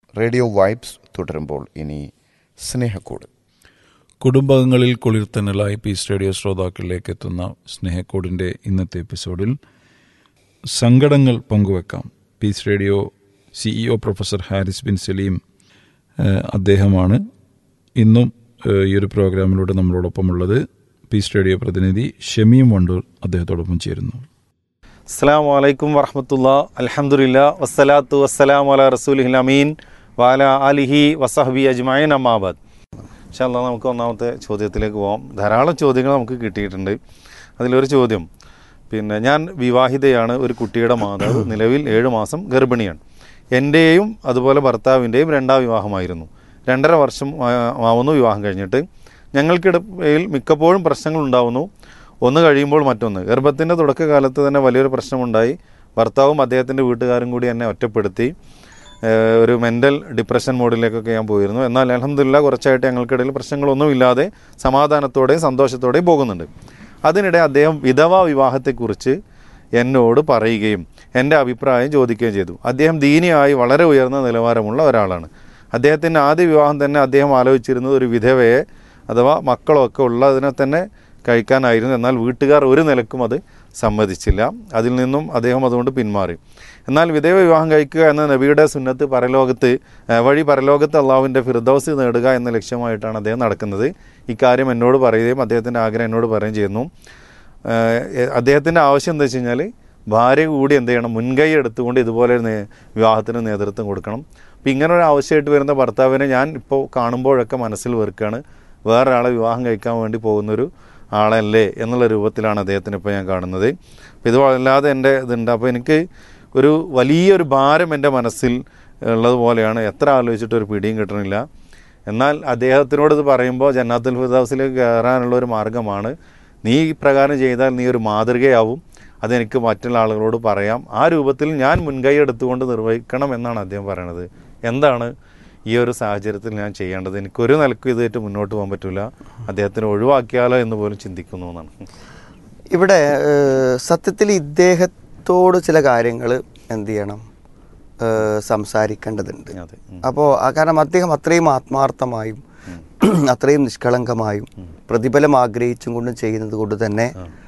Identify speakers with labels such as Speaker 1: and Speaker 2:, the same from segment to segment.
Speaker 1: Radio vibes തുടരുമ്പോൾ ഇനി സ്നേഹക്കൂട്
Speaker 2: കുടുംബങ്ങളിൽ കുളിർത്തന്നലായി പീസ് റേഡിയോ ശ്രോതാക്കളിലേക്ക് എത്തുന്ന സ്നേഹക്കോടിൻ്റെ ഇന്നത്തെ എപ്പിസോഡിൽ സങ്കടങ്ങൾ പങ്കുവെക്കാം peace radio CEO professor Haris Bin Saleem ഏഹ്, അദ്ദേഹമാണ് ഇന്നും ഏഹ്, ഈ ഒരു പ്രോഗ്രാമിലൂടെ നമ്മളോടൊപ്പമുള്ളത് പീസ് റേഡിയോ പ്രതിനിധി ഷമീം വണ്ടൂർ അദ്ദേഹത്തോടൊപ്പം ചേരുന്നു
Speaker 3: അസ്സാം വലൈക്കും വറഹമത്തുള്ള അലഹമുല്ല വസ്സലാത്തു വസ്സലാം അല റസൂലിഹിൽ അമീൻ വാല അലിഹി വസഹബി അജ്മായൻ അമ്മാബാദ് ഇൻഷാല്ലാ നമുക്ക് ഒന്നാമത്തെ ചോദ്യത്തിലേക്ക് പോകാം ധാരാളം ചോദ്യങ്ങൾ നമുക്ക് കിട്ടിയിട്ടുണ്ട് അതിലൊരു ചോദ്യം പിന്നെ ഞാൻ വിവാഹിതയാണ് ഒരു കുട്ടിയുടെ മാതാവ് നിലവിൽ ഏഴ് മാസം ഗർഭിണിയാണ് എൻ്റെയും അതുപോലെ ഭർത്താവിൻ്റെയും രണ്ടാം വിവാഹമായിരുന്നു രണ്ടര വർഷം ആ- ആവുന്നു വിവാഹം കഴിഞ്ഞിട്ട് ഞങ്ങൾക്കിടയിൽ മിക്കപ്പോഴും പ്രശ്നങ്ങൾ ഉണ്ടാവുന്നു ഒന്ന് കഴിയുമ്പോൾ മറ്റൊന്ന് ഗർഭത്തിൻ്റെ തുടക്കകാലത്ത് തന്നെ വലിയൊരു പ്രശ്നമുണ്ടായി ഭർത്താവും അദ്ദേഹത്തിൻ്റെ വീട്ടുകാരും കൂടി എന്നെ ഒറ്റപ്പെടുത്തി ഏഹ് ഒരു മെൻ്റൽ ഡിപ്രഷൻ മോഡിലേക്കൊക്കെ ഞാൻ പോയിരുന്നു എന്നാൽ അലഹമില്ല കുറച്ചായിട്ട് ഞങ്ങൾക്കിടയിൽ പ്രശ്നങ്ങളൊന്നുമില്ലാതെ സമാധാനത്തോടെയും സന്തോഷത്തോടെയും പോകുന്നുണ്ട് അതിനിടെ അദ്ദേഹം വിധവാ വിവാഹത്തെക്കുറിച്ച് എന്നോട് പറയുകയും എൻ്റെ അഭിപ്രായം ചോദിക്കുകയും ചെയ്തു അദ്ദേഹം ദീനിയായി വളരെ ഉയർന്ന നിലവാരമുള്ള ഒരാളാണ് അദ്ദേഹത്തിൻ്റെ ആദ്യ വിവാഹം തന്നെ അദ്ദേഹം ആലോചിച്ചിരുന്നത് ഒരു വിധവയെ അഥവാ മക്കളൊക്കെ ഉള്ളതിനെ തന്നെ കഴിക്കാനായിരുന്നു എന്നാൽ വീട്ടുകാർ ഒരു നിലക്കും അത് സമ്മതിച്ചില്ല അതിൽ നിന്നും അദ്ദേഹം അതുകൊണ്ട് പിന്മാറി എന്നാൽ വിധേയ വിവാഹം കഴിക്കുക എന്ന നബിയുടെ സുന്നത്ത് പരലോകത്ത് ഏഹ്, വഴി പരലോകത്ത് അള്ളാഹുവിൻ്റെ ഫിർദൗസ് നേടുക എന്ന ലക്ഷ്യമായിട്ടാണ് അദ്ദേഹം നടക്കുന്നത് ഇക്കാര്യം എന്നോട് പറയുകയും അദ്ദേഹത്തിൻ്റെ ആഗ്രഹം എന്നോട് പറയുകയും ചെയ്യുന്നു ഏഹ്, അദ്ദേഹത്തിൻ്റെ ആവശ്യം എന്താ വെച്ച് കഴിഞ്ഞാൽ ഭാര്യ കൂടി എന്ത് ചെയ്യണം മുൻകൈ എടുത്തുകൊണ്ട് ഇതുപോലെ ഒരു നേ- വിവാഹത്തിന് നേതൃത്വം കൊടുക്കണം അപ്പം ഇങ്ങനെ ഒരു ആവശ്യമായിട്ട് വരുന്ന ഭർത്താവിനെ ഞാൻ ഇപ്പോൾ കാണുമ്പോഴൊക്കെ മനസ്സിൽ വെറുക്കുകയാണ് വേറൊരാളെ വിവാഹം കഴിക്കാൻ വേണ്ടി പോകുന്നൊരു ആളല്ലേ എന്നുള്ള രൂപത്തിലാണ് അദ്ദേഹത്തിന് ഇപ്പോൾ ഞാൻ കാണുന്നത് അപ്പോൾ ഇത് വല്ലാതെ എൻ്റെ ഇതുണ്ട് അപ്പോൾ എനിക്ക് ഒരു വലിയൊരു ഭാരം എൻ്റെ മനസ്സിൽ ഉള്ളതുപോലെയാണ് എത്ര ആലോചിച്ചിട്ട് ഒരു പിടിയും കിട്ടണില്ല എന്നാൽ അദ്ദേഹത്തിനോട് ഇത് പറയുമ്പോൾ ജന്നാത്തുൽ ഫിർദൗസിലേക്ക് കയറാനുള്ള ഒരു മാർഗ്ഗമാണ് നീ ഈ പ്രകാരം ചെയ്താൽ നീ ഒരു മാതൃകയാവും അതെനിക്ക് മറ്റുള്ള ആളുകളോട് പറയാം ആ രൂപത്തിൽ ഞാൻ മുൻകൈ എടുത്തുകൊണ്ട് നിർവഹിക്കണം എന്നാണ് അദ്ദേഹം പറയണത് എന്താണ് ഈ ഒരു സാഹചര്യത്തിൽ ഞാൻ ചെയ്യേണ്ടത് എനിക്കൊരു നിലക്കും ഇതായിട്ട് മുന്നോട്ട് പോകാൻ പറ്റില്ല അദ്ദേഹത്തിന് ഒഴിവാക്കിയാലോ എന്ന് പോലും ചിന്തിക്കുന്നു എന്നാണ്
Speaker 4: ഇവിടെ ഏഹ്, സത്യത്തിൽ ഇദ്ദേഹത്തോട് ചില കാര്യങ്ങൾ എന്ത് ചെയ്യണം ഏഹ്, സംസാരിക്കേണ്ടതുണ്ട്
Speaker 3: അതെ ഉം.
Speaker 4: അപ്പോൾ കാരണം അദ്ദേഹം അത്രയും ആത്മാർത്ഥമായും അത്രയും നിഷ്കളങ്കമായും പ്രതിഫലം ആഗ്രഹിച്ചും കൊണ്ടും ചെയ്യുന്നത് കൊണ്ട് തന്നെ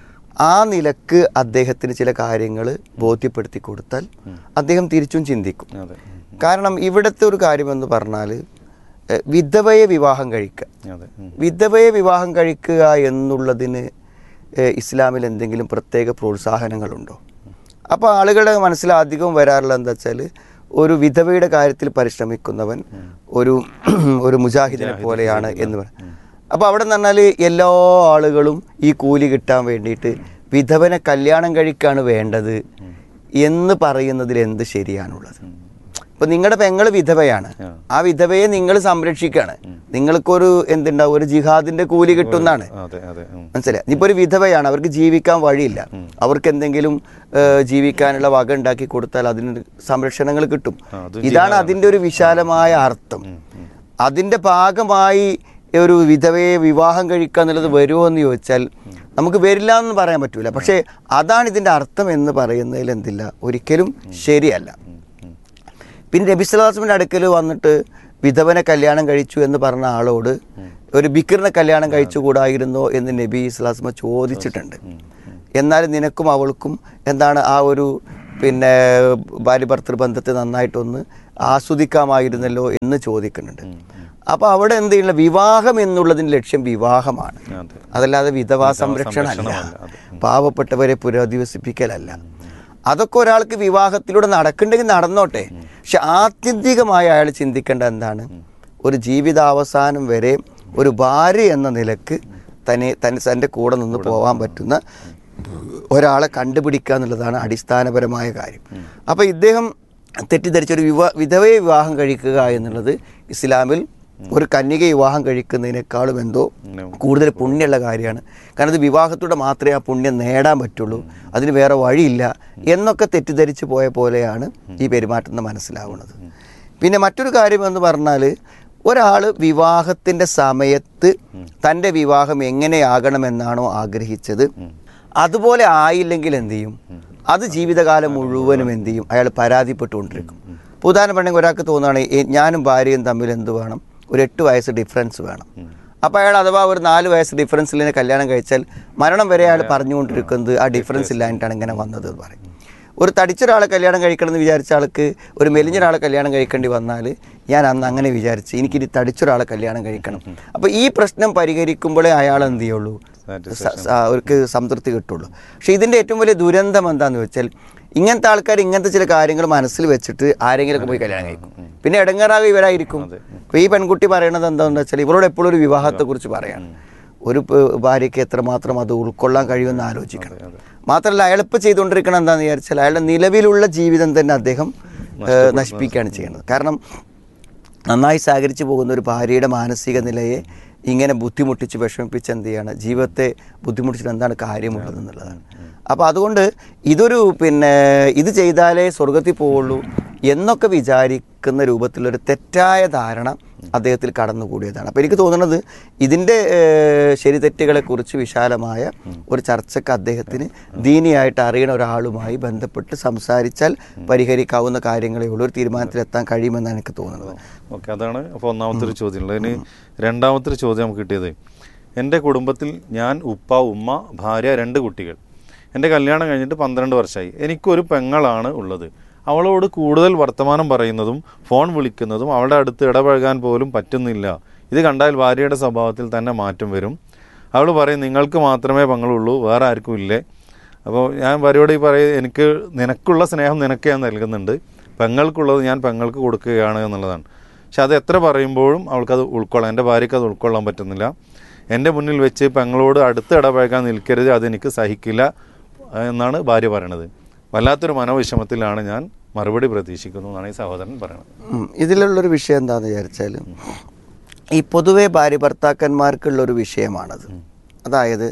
Speaker 4: ആ നിലക്ക് അദ്ദേഹത്തിന് ചില കാര്യങ്ങൾ ബോധ്യപ്പെടുത്തി കൊടുത്താൽ അദ്ദേഹം തിരിച്ചും ചിന്തിക്കും
Speaker 3: അതെ ഉം.
Speaker 4: കാരണം ഇവിടുത്തെ ഒരു കാര്യമെന്ന് പറഞ്ഞാൽ ഏഹ്, വിധവയെ വിവാഹം കഴിക്കുക
Speaker 3: അതെ ഉം.
Speaker 4: വിധവയെ വിവാഹം കഴിക്കുക എന്നുള്ളതിന് ഏഹ്, ഇസ്ലാമിൽ എന്തെങ്കിലും പ്രത്യേക പ്രോത്സാഹനങ്ങളുണ്ടോ അപ്പോൾ ആളുകളുടെ മനസ്സിൽ അധികം വരാറുള്ള എന്താ വെച്ചാൽ ഒരു വിധവയുടെ കാര്യത്തിൽ പരിശ്രമിക്കുന്നവൻ ഒരു ഒരു മുജാഹിദിനെ പോലെയാണ് എന്ന് പറയും അപ്പോൾ അവിടെ എന്ന് പറഞ്ഞാൽ എല്ലാ ആളുകളും ഈ കൂലി കിട്ടാൻ വേണ്ടിയിട്ട് വിധവനെ കല്യാണം കഴിക്കാണ് വേണ്ടത് എന്ന് പറയുന്നതിൽ എന്ത് ശരിയാണുള്ളത് ഇപ്പൊ നിങ്ങളുടെ പെങ്ങള് വിധവയാണ് ആ വിധവയെ നിങ്ങൾ സംരക്ഷിക്കാണ് നിങ്ങൾക്കൊരു എന്തുണ്ടാവും ഒരു ജിഹാദിന്റെ കൂലി കിട്ടുന്നതാണ്
Speaker 3: അതെ അതെ ഉം.
Speaker 4: മനസ്സിലായി ഇപ്പൊ ഒരു വിധവയാണ് അവർക്ക് ജീവിക്കാൻ വഴിയില്ല അവർക്ക് എന്തെങ്കിലും ഏഹ്, ജീവിക്കാനുള്ള വക ഉണ്ടാക്കി കൊടുത്താൽ അതിന് സംരക്ഷണങ്ങൾ കിട്ടും
Speaker 3: ആ, അത്
Speaker 4: ഇതാണ് അതിന്റെ ഒരു വിശാലമായ അർത്ഥം അതിന്റെ ഭാഗമായി ഒരു വിധവയെ വിവാഹം കഴിക്കുക എന്നുള്ളത് വരുമോ എന്ന് ചോദിച്ചാൽ നമുക്ക് വരില്ല എന്ന് പറയാൻ പറ്റൂല പക്ഷേ അതാണ് ഇതിന്റെ അർത്ഥം എന്ന് പറയുന്നതിൽ എന്തില്ല ഒരിക്കലും ശരിയല്ല പിന്നെ നബി സ്വലാസ്മിൻ്റെ അടുക്കൽ വന്നിട്ട് വിധവനെ കല്യാണം കഴിച്ചു എന്ന് പറഞ്ഞ ആളോട് ഒരു ബിക്കറിനെ കല്യാണം കഴിച്ചുകൂടായിരുന്നോ എന്ന് നബി സ്വലാസ്മ ചോദിച്ചിട്ടുണ്ട് എന്നാൽ നിനക്കും അവൾക്കും എന്താണ് ആ ഒരു പിന്നെ ഭാര്യ ഭർത്തൃ ബന്ധത്തെ നന്നായിട്ടൊന്ന് ആസ്വദിക്കാമായിരുന്നല്ലോ എന്ന് ചോദിക്കുന്നുണ്ട് അപ്പോൾ അവിടെ എന്ത് ചെയ്യണം വിവാഹം എന്നുള്ളതിൻ്റെ ലക്ഷ്യം വിവാഹമാണ്
Speaker 3: അതെ
Speaker 4: അതല്ലാതെ വിധവാ സംരക്ഷണമല്ല പാവപ്പെട്ടവരെ പുനരധിവസിപ്പിക്കലല്ല അതൊക്കെ ഒരാൾക്ക് വിവാഹത്തിലൂടെ നടക്കണ്ടെങ്കിൽ നടന്നോട്ടെ പക്ഷെ ആത്യന്തികമായി അയാൾ ചിന്തിക്കേണ്ട എന്താണ് ഒരു ജീവിതാവസാനം വരെ ഒരു ഭാര്യ എന്ന നിലക്ക് തന്നെ തന്നെ തൻ്റെ കൂടെ നിന്ന് പോകാൻ പറ്റുന്ന ഒരാളെ കണ്ടുപിടിക്കുക എന്നുള്ളതാണ് അടിസ്ഥാനപരമായ കാര്യം അപ്പോൾ ഇദ്ദേഹം തെറ്റിദ്ധരിച്ച ഒരു വിവാ വിധവയെ വിവാഹം കഴിക്കുക എന്നുള്ളത് ഇസ്ലാമിൽ ഒരു കന്യക വിവാഹം കഴിക്കുന്നതിനേക്കാളും എന്തോ കൂടുതൽ പുണ്യമുള്ള കാര്യമാണ് കാരണം ഇത് വിവാഹത്തോടെ മാത്രമേ ആ പുണ്യം നേടാൻ പറ്റുള്ളൂ അതിന് വേറെ വഴിയില്ല എന്നൊക്കെ തെറ്റിദ്ധരിച്ച് പോയ പോലെയാണ് ഈ പെരുമാറ്റം എന്ന് മനസ്സിലാവുന്നത് പിന്നെ മറ്റൊരു കാര്യം എന്ന് പറഞ്ഞാൽ ഒരാൾ വിവാഹത്തിൻ്റെ സമയത്ത് തൻ്റെ വിവാഹം എങ്ങനെയാകണമെന്നാണോ ആഗ്രഹിച്ചത് അതുപോലെ ആയില്ലെങ്കിൽ എന്ത് ചെയ്യും അത് ജീവിതകാലം മുഴുവനും എന്ത് ചെയ്യും അയാൾ പരാതിപ്പെട്ടുകൊണ്ടിരിക്കും ഇപ്പോൾ ഉദാഹരണം പറഞ്ഞെങ്കിൽ ഒരാൾക്ക് തോന്നുകയാണ് ഈ ഞാനും ഭാര്യയും തമ്മിൽ എന്ത് വേണം ഒരു എട്ട് വയസ്സ് ഡിഫറൻസ് വേണം അപ്പോൾ അയാൾ അഥവാ ഒരു നാല് വയസ്സ് ഡിഫറൻസിൽ തന്നെ കല്യാണം കഴിച്ചാൽ മരണം വരെ അയാൾ പറഞ്ഞുകൊണ്ടിരിക്കുന്നത് ആ ഡിഫറൻസ് ഇല്ലായിട്ടാണ് ഇങ്ങനെ വന്നത് എന്ന് പറയും ഒരു തടിച്ചൊരാളെ കല്യാണം കഴിക്കണം എന്ന് വിചാരിച്ച ആൾക്ക് ഒരു മെലിഞ്ഞൊരാളെ കല്യാണം കഴിക്കേണ്ടി വന്നാൽ ഞാൻ അന്ന് അങ്ങനെ വിചാരിച്ച് എനിക്കിനി തടിച്ചൊരാളെ കല്യാണം കഴിക്കണം അപ്പോൾ ഈ പ്രശ്നം പരിഹരിക്കുമ്പോഴേ അയാൾ എന്ത് ചെയ്യുള്ളൂ സ- സ- അവർക്ക് സംതൃപ്തി കിട്ടുള്ളൂ പക്ഷേ ഇതിൻ്റെ ഏറ്റവും വലിയ ദുരന്തം എന്താന്ന് വെച്ചാൽ ഇങ്ങനത്തെ ആൾക്കാർ ഇങ്ങനത്തെ ചില കാര്യങ്ങൾ മനസ്സിൽ വെച്ചിട്ട് ആരെങ്കിലുമൊക്കെ പോയി കല്യാണം കഴിക്കും പിന്നെ ഇടങ്ങാറാകെ ഇവരായിരിക്കും ഇപ്പോൾ ഈ പെൺകുട്ടി പറയണത് എന്താണെന്ന് വെച്ചാൽ ഇവരോട് എപ്പോഴും ഒരു വിവാഹത്തെക്കുറിച്ച് പറയാണ് ഒരു പ- ഭാര്യയ്ക്ക് എത്രമാത്രം അത് ഉൾക്കൊള്ളാൻ കഴിയുമെന്ന് ആലോചിക്കണം മാത്രമല്ല അയാൾ ഇപ്പോൾ ചെയ്തുകൊണ്ടിരിക്കണം എന്താണെന്ന് വിചാരിച്ചാൽ അയാളുടെ നിലവിലുള്ള ജീവിതം തന്നെ അദ്ദേഹം ഏഹ്, നശിപ്പിക്കുകയാണ് ചെയ്യുന്നത് കാരണം നന്നായി സഹകരിച്ചു പോകുന്ന ഒരു ഭാര്യയുടെ മാനസിക നിലയെ ഇങ്ങനെ ബുദ്ധിമുട്ടിച്ച് വിഷമിപ്പിച്ച് എന്ത് ചെയ്യാണ് ജീവിതത്തെ ബുദ്ധിമുട്ടിച്ചിട്ട് എന്താണ് കാര്യമുള്ളത് എന്നുള്ളതാണ് അപ്പോൾ അതുകൊണ്ട് ഇതൊരു പിന്നെ ഇത് ചെയ്താലേ സ്വർഗത്തിൽ പോവുള്ളൂ എന്നൊക്കെ വിചാരിക്കുന്ന രൂപത്തിലൊരു തെറ്റായ ധാരണ അദ്ദേഹത്തിൽ കടന്നുകൂടിയതാണ് അപ്പോൾ എനിക്ക് തോന്നുന്നത് ഇതിൻ്റെ ഏഹ്, ശരിതെറ്റുകളെക്കുറിച്ച് വിശാലമായ ഒരു ചർച്ചയ്ക്ക് അദ്ദേഹത്തിന് ദീനിയായിട്ട് അറിയണ ഒരാളുമായി ബന്ധപ്പെട്ട് സംസാരിച്ചാൽ പരിഹരിക്കാവുന്ന കാര്യങ്ങളേ ഉള്ളൂ ഒരു തീരുമാനത്തിലെത്താൻ കഴിയുമെന്നാണ് എനിക്ക് തോന്നുന്നത്
Speaker 3: ഓക്കെ അതാണ് അപ്പോൾ ഒന്നാമത്തെ ഒരു ചോദ്യം ഉള്ളത് ഇനി രണ്ടാമത്തെ ഒരു ചോദ്യം നമുക്ക് കിട്ടിയത് എൻ്റെ കുടുംബത്തിൽ ഞാൻ ഉപ്പ ഉമ്മ ഭാര്യ രണ്ട് കുട്ടികൾ എൻ്റെ കല്യാണം കഴിഞ്ഞിട്ട് പന്ത്രണ്ട് വർഷമായി എനിക്കൊരു പെങ്ങളാണ് ഉള്ളത് അവളോട് കൂടുതൽ വർത്തമാനം പറയുന്നതും ഫോൺ വിളിക്കുന്നതും അവളുടെ അടുത്ത് ഇടപഴകാൻ പോലും പറ്റുന്നില്ല ഇത് കണ്ടാൽ ഭാര്യയുടെ സ്വഭാവത്തിൽ തന്നെ മാറ്റം വരും അവൾ പറയും നിങ്ങൾക്ക് മാത്രമേ പെങ്ങളുള്ളൂ വേറെ ആർക്കും ഇല്ലേ അപ്പോൾ ഞാൻ ഭാര്യയോട് ഈ പറയും എനിക്ക് നിനക്കുള്ള സ്നേഹം നിനക്ക് ഞാൻ നൽകുന്നുണ്ട് പെങ്ങൾക്കുള്ളത് ഞാൻ പെങ്ങൾക്ക് കൊടുക്കുകയാണ് എന്നുള്ളതാണ് പക്ഷെ അത് എത്ര പറയുമ്പോഴും അവൾക്കത് ഉൾക്കൊള്ളാൻ എൻ്റെ ഭാര്യയ്ക്ക് അത് ഉൾക്കൊള്ളാൻ പറ്റുന്നില്ല എൻ്റെ മുന്നിൽ വെച്ച് പെങ്ങളോട് അടുത്ത് ഇടപഴകാൻ നിൽക്കരുത് അതെനിക്ക് സഹിക്കില്ല എന്നാണ് ഭാര്യ പറയണത് വല്ലാത്തൊരു മനോവിഷമത്തിലാണ് ഞാൻ മറുപടി പ്രതീക്ഷിക്കുന്നു എന്നാണ് ഈ സഹോദരൻ പറയുന്നത്
Speaker 4: ഉം. ഇതിലുള്ളൊരു വിഷയം എന്താണെന്ന് വിചാരിച്ചാൽ ഈ പൊതുവെ ഭാര്യ ഭർത്താക്കന്മാർക്കുള്ളൊരു വിഷയമാണത് അതായത്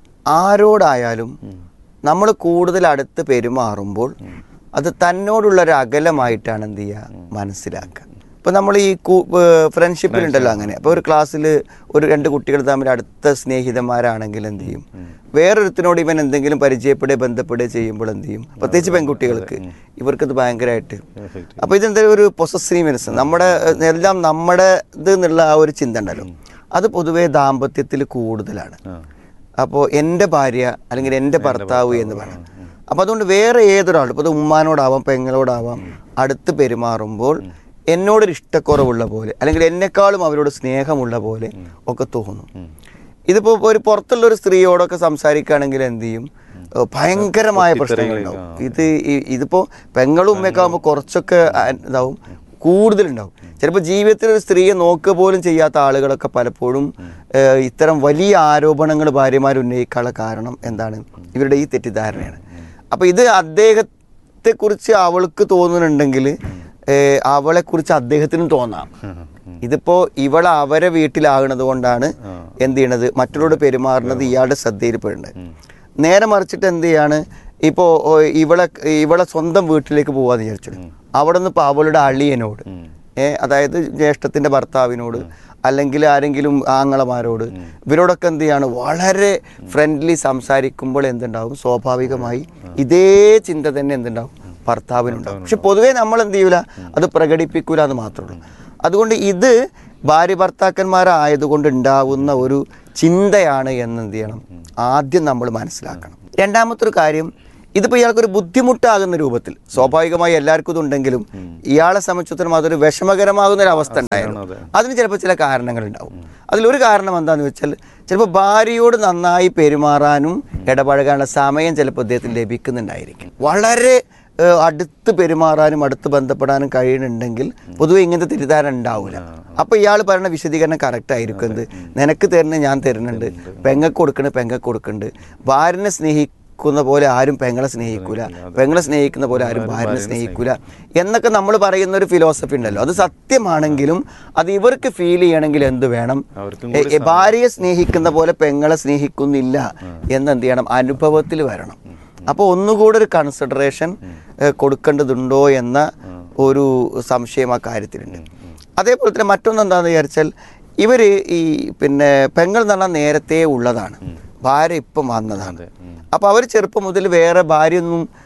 Speaker 4: ആരോടായാലും നമ്മൾ കൂടുതൽ അടുത്ത് പെരുമാറുമ്പോൾ അത് തന്നോടുള്ള ഒരു അകലമായിട്ടാണ് എന്ത് ചെയ്യുക മനസ്സിലാക്കുക ഇപ്പം നമ്മൾ ഈ ഫ്രണ്ട്ഷിപ്പിലുണ്ടല്ലോ അങ്ങനെ അപ്പോൾ ഒരു ക്ലാസ്സിൽ ഒരു രണ്ട് കുട്ടികൾ തമ്മിൽ അടുത്ത സ്നേഹിതന്മാരാണെങ്കിൽ എന്ത് ചെയ്യും വേറൊരുത്തിനോട് ഇവൻ എന്തെങ്കിലും പരിചയപ്പെടുകയോ ബന്ധപ്പെടുകയോ ചെയ്യുമ്പോൾ എന്ത് ചെയ്യും പ്രത്യേകിച്ച് പെൺകുട്ടികൾക്ക് ഇവർക്കത് ഭയങ്കരമായിട്ട് അപ്പോൾ ഇതെന്താ ഒരു പൊസസീവ്നെസ് നമ്മുടെ ഏഹ്, എല്ലാം നമ്മുടെ ഇത് എന്നുള്ള ആ ഒരു ചിന്ത ഉണ്ടല്ലോ അത് പൊതുവേ ദാമ്പത്യത്തിൽ കൂടുതലാണ് അപ്പോൾ എൻ്റെ ഭാര്യ അല്ലെങ്കിൽ എൻ്റെ ഭർത്താവ് എന്ന് പറയാം അപ്പോൾ അതുകൊണ്ട് വേറെ ഏതൊരാൾ ഇപ്പോൾ ഇത് ഉമ്മാനോടാവാം പെങ്ങളോടാവാം അടുത്ത് പെരുമാറുമ്പോൾ എന്നോടൊരു ഇഷ്ടക്കുറവുള്ള പോലെ അല്ലെങ്കിൽ എന്നെക്കാളും അവരോട് സ്നേഹമുള്ള പോലെ ഒക്കെ തോന്നും ഇതിപ്പോൾ ഒരു പുറത്തുള്ള ഒരു സ്ത്രീയോടൊക്കെ സംസാരിക്കുകയാണെങ്കിൽ എന്ത് ചെയ്യും ഏഹ് ഭയങ്കരമായ പ്രശ്നങ്ങളുണ്ടാവും ഇത് ഈ- ഇതിപ്പോ പെങ്ങളും ഉമ്മയൊക്കെ ആകുമ്പോൾ കുറച്ചൊക്കെ ആ- ഇതാവും കൂടുതലുണ്ടാവും ചിലപ്പോൾ ജീവിതത്തിൽ ഒരു സ്ത്രീയെ നോക്കുക പോലും ചെയ്യാത്ത ആളുകളൊക്കെ പലപ്പോഴും ഏഹ് ഇത്തരം വലിയ ആരോപണങ്ങൾ ഭാര്യമാർ ഉന്നയിക്കാനുള്ള കാരണം എന്താണ് ഇവരുടെ ഈ തെറ്റിദ്ധാരണയാണ് അപ്പോൾ ഇത് അദ്ദേഹത്തെക്കുറിച്ച് അവൾക്ക് തോന്നുന്നുണ്ടെങ്കിൽ ഏഹ് അവളെക്കുറിച്ച് അദ്ദേഹത്തിനും തോന്നാം ഇതിപ്പോ ഇവൾ അവരെ വീട്ടിലാകുന്നത് കൊണ്ടാണ് എന്ത് ചെയ്യണത് മറ്റുള്ളവരോട് പെരുമാറുന്നത് ഇയാളുടെ ശ്രദ്ധയിൽപ്പെടുന്നത് നേരെ മറിച്ചിട്ട് എന്ത് ചെയ്യാണ് ഇപ്പോൾ ഇവളെ ഇവളെ സ്വന്തം വീട്ടിലേക്ക് പോകാന്ന് വിചാരിച്ചത് അവിടെ നിന്ന് ഇപ്പോൾ അവളുടെ അളിയനോട് ഏ അതായത് ജ്യേഷ്ഠത്തിന്റെ ഭർത്താവിനോട് അല്ലെങ്കിൽ ആരെങ്കിലും ആങ്ങളമാരോട് ഇവരോടൊക്കെ എന്ത് ചെയ്യാണ് വളരെ ഫ്രണ്ട്ലി സംസാരിക്കുമ്പോൾ എന്തുണ്ടാവും സ്വാഭാവികമായി ഇതേ ചിന്ത തന്നെ എന്തുണ്ടാവും ഭർത്താവിനുണ്ടാവും പക്ഷെ പൊതുവേ നമ്മൾ എന്ത് ചെയ്യൂല അത് പ്രകടിപ്പിക്കൂല എന്ന് മാത്രമേ ഉള്ളൂ അതുകൊണ്ട് ഇത് ഭാര്യ ഭർത്താക്കന്മാരായതുകൊണ്ട് ഉണ്ടാവുന്ന ഒരു ചിന്തയാണ് എന്ന് എന്ത് ചെയ്യണം ആദ്യം നമ്മൾ മനസ്സിലാക്കണം രണ്ടാമത്തെ ഒരു കാര്യം ഇതിപ്പോൾ ഇയാൾക്കൊരു ബുദ്ധിമുട്ടാകുന്ന രൂപത്തിൽ സ്വാഭാവികമായി എല്ലാവർക്കും ഇതുണ്ടെങ്കിലും ഇയാളെ സംബന്ധിച്ചിടത്തോളം അതൊരു വിഷമകരമാകുന്ന ഒരു അവസ്ഥ ഉണ്ടായിരുന്നു അതിന് ചിലപ്പോൾ ചില കാരണങ്ങളുണ്ടാവും അതിലൊരു കാരണം എന്താണെന്ന് വെച്ചാൽ ചിലപ്പോൾ ഭാര്യയോട് നന്നായി പെരുമാറാനും ഇടപഴകാനുള്ള സമയം ചിലപ്പോൾ അദ്ദേഹത്തിന് ലഭിക്കുന്നുണ്ടായിരിക്കും വളരെ ഏഹ്, അടുത്ത് പെരുമാറാനും അടുത്ത് ബന്ധപ്പെടാനും കഴിയുന്നുണ്ടെങ്കിൽ പൊതുവെ ഇങ്ങനത്തെ തെറ്റിദ്ധാരണ ഉണ്ടാവില്ല അപ്പോൾ ഇയാൾ പറയുന്ന വിശദീകരണം കറക്റ്റ് ആയിരിക്കും എന്ത് നിനക്ക് തരുന്നത് ഞാൻ തരുന്നുണ്ട് പെങ്ങൾക്ക് കൊടുക്കണ പെങ്ങൾക്ക് കൊടുക്കുന്നുണ്ട് ഭാര്യനെ സ്നേഹിക്കുന്ന പോലെ ആരും പെങ്ങളെ സ്നേഹിക്കൂല പെങ്ങളെ സ്നേഹിക്കുന്ന പോലെ ആരും ഭാര്യനെ സ്നേഹിക്കൂല എന്നൊക്കെ നമ്മൾ പറയുന്ന ഒരു ഫിലോസഫി ഉണ്ടല്ലോ അത് സത്യമാണെങ്കിലും അത് ഇവർക്ക് ഫീൽ ചെയ്യണമെങ്കിൽ എന്ത് വേണം
Speaker 3: അവർക്കും
Speaker 4: എ- എ- ഭാര്യയെ സ്നേഹിക്കുന്ന പോലെ പെങ്ങളെ സ്നേഹിക്കുന്നില്ല എന്ന് എന്ത് ചെയ്യണം അനുഭവത്തിൽ വരണം അപ്പോൾ ഒന്നുകൂടെ ഒരു കൺസിഡറേഷൻ കൊടുക്കേണ്ടതുണ്ടോ എന്ന ഒരു സംശയം ആ കാര്യത്തിലുണ്ട് അതേപോലെ തന്നെ മറ്റൊന്ന് എന്താണെന്ന് വിചാരിച്ചാൽ ഇവർ ഈ പിന്നെ പെങ്ങൾ എന്ന് പറഞ്ഞാൽ നേരത്തെ ഉള്ളതാണ് ഭാര്യ ഇപ്പം വന്നതാണ് അപ്പോൾ അവർ ചെറുപ്പം മുതൽ വേറെ ഭാര്യയൊന്നും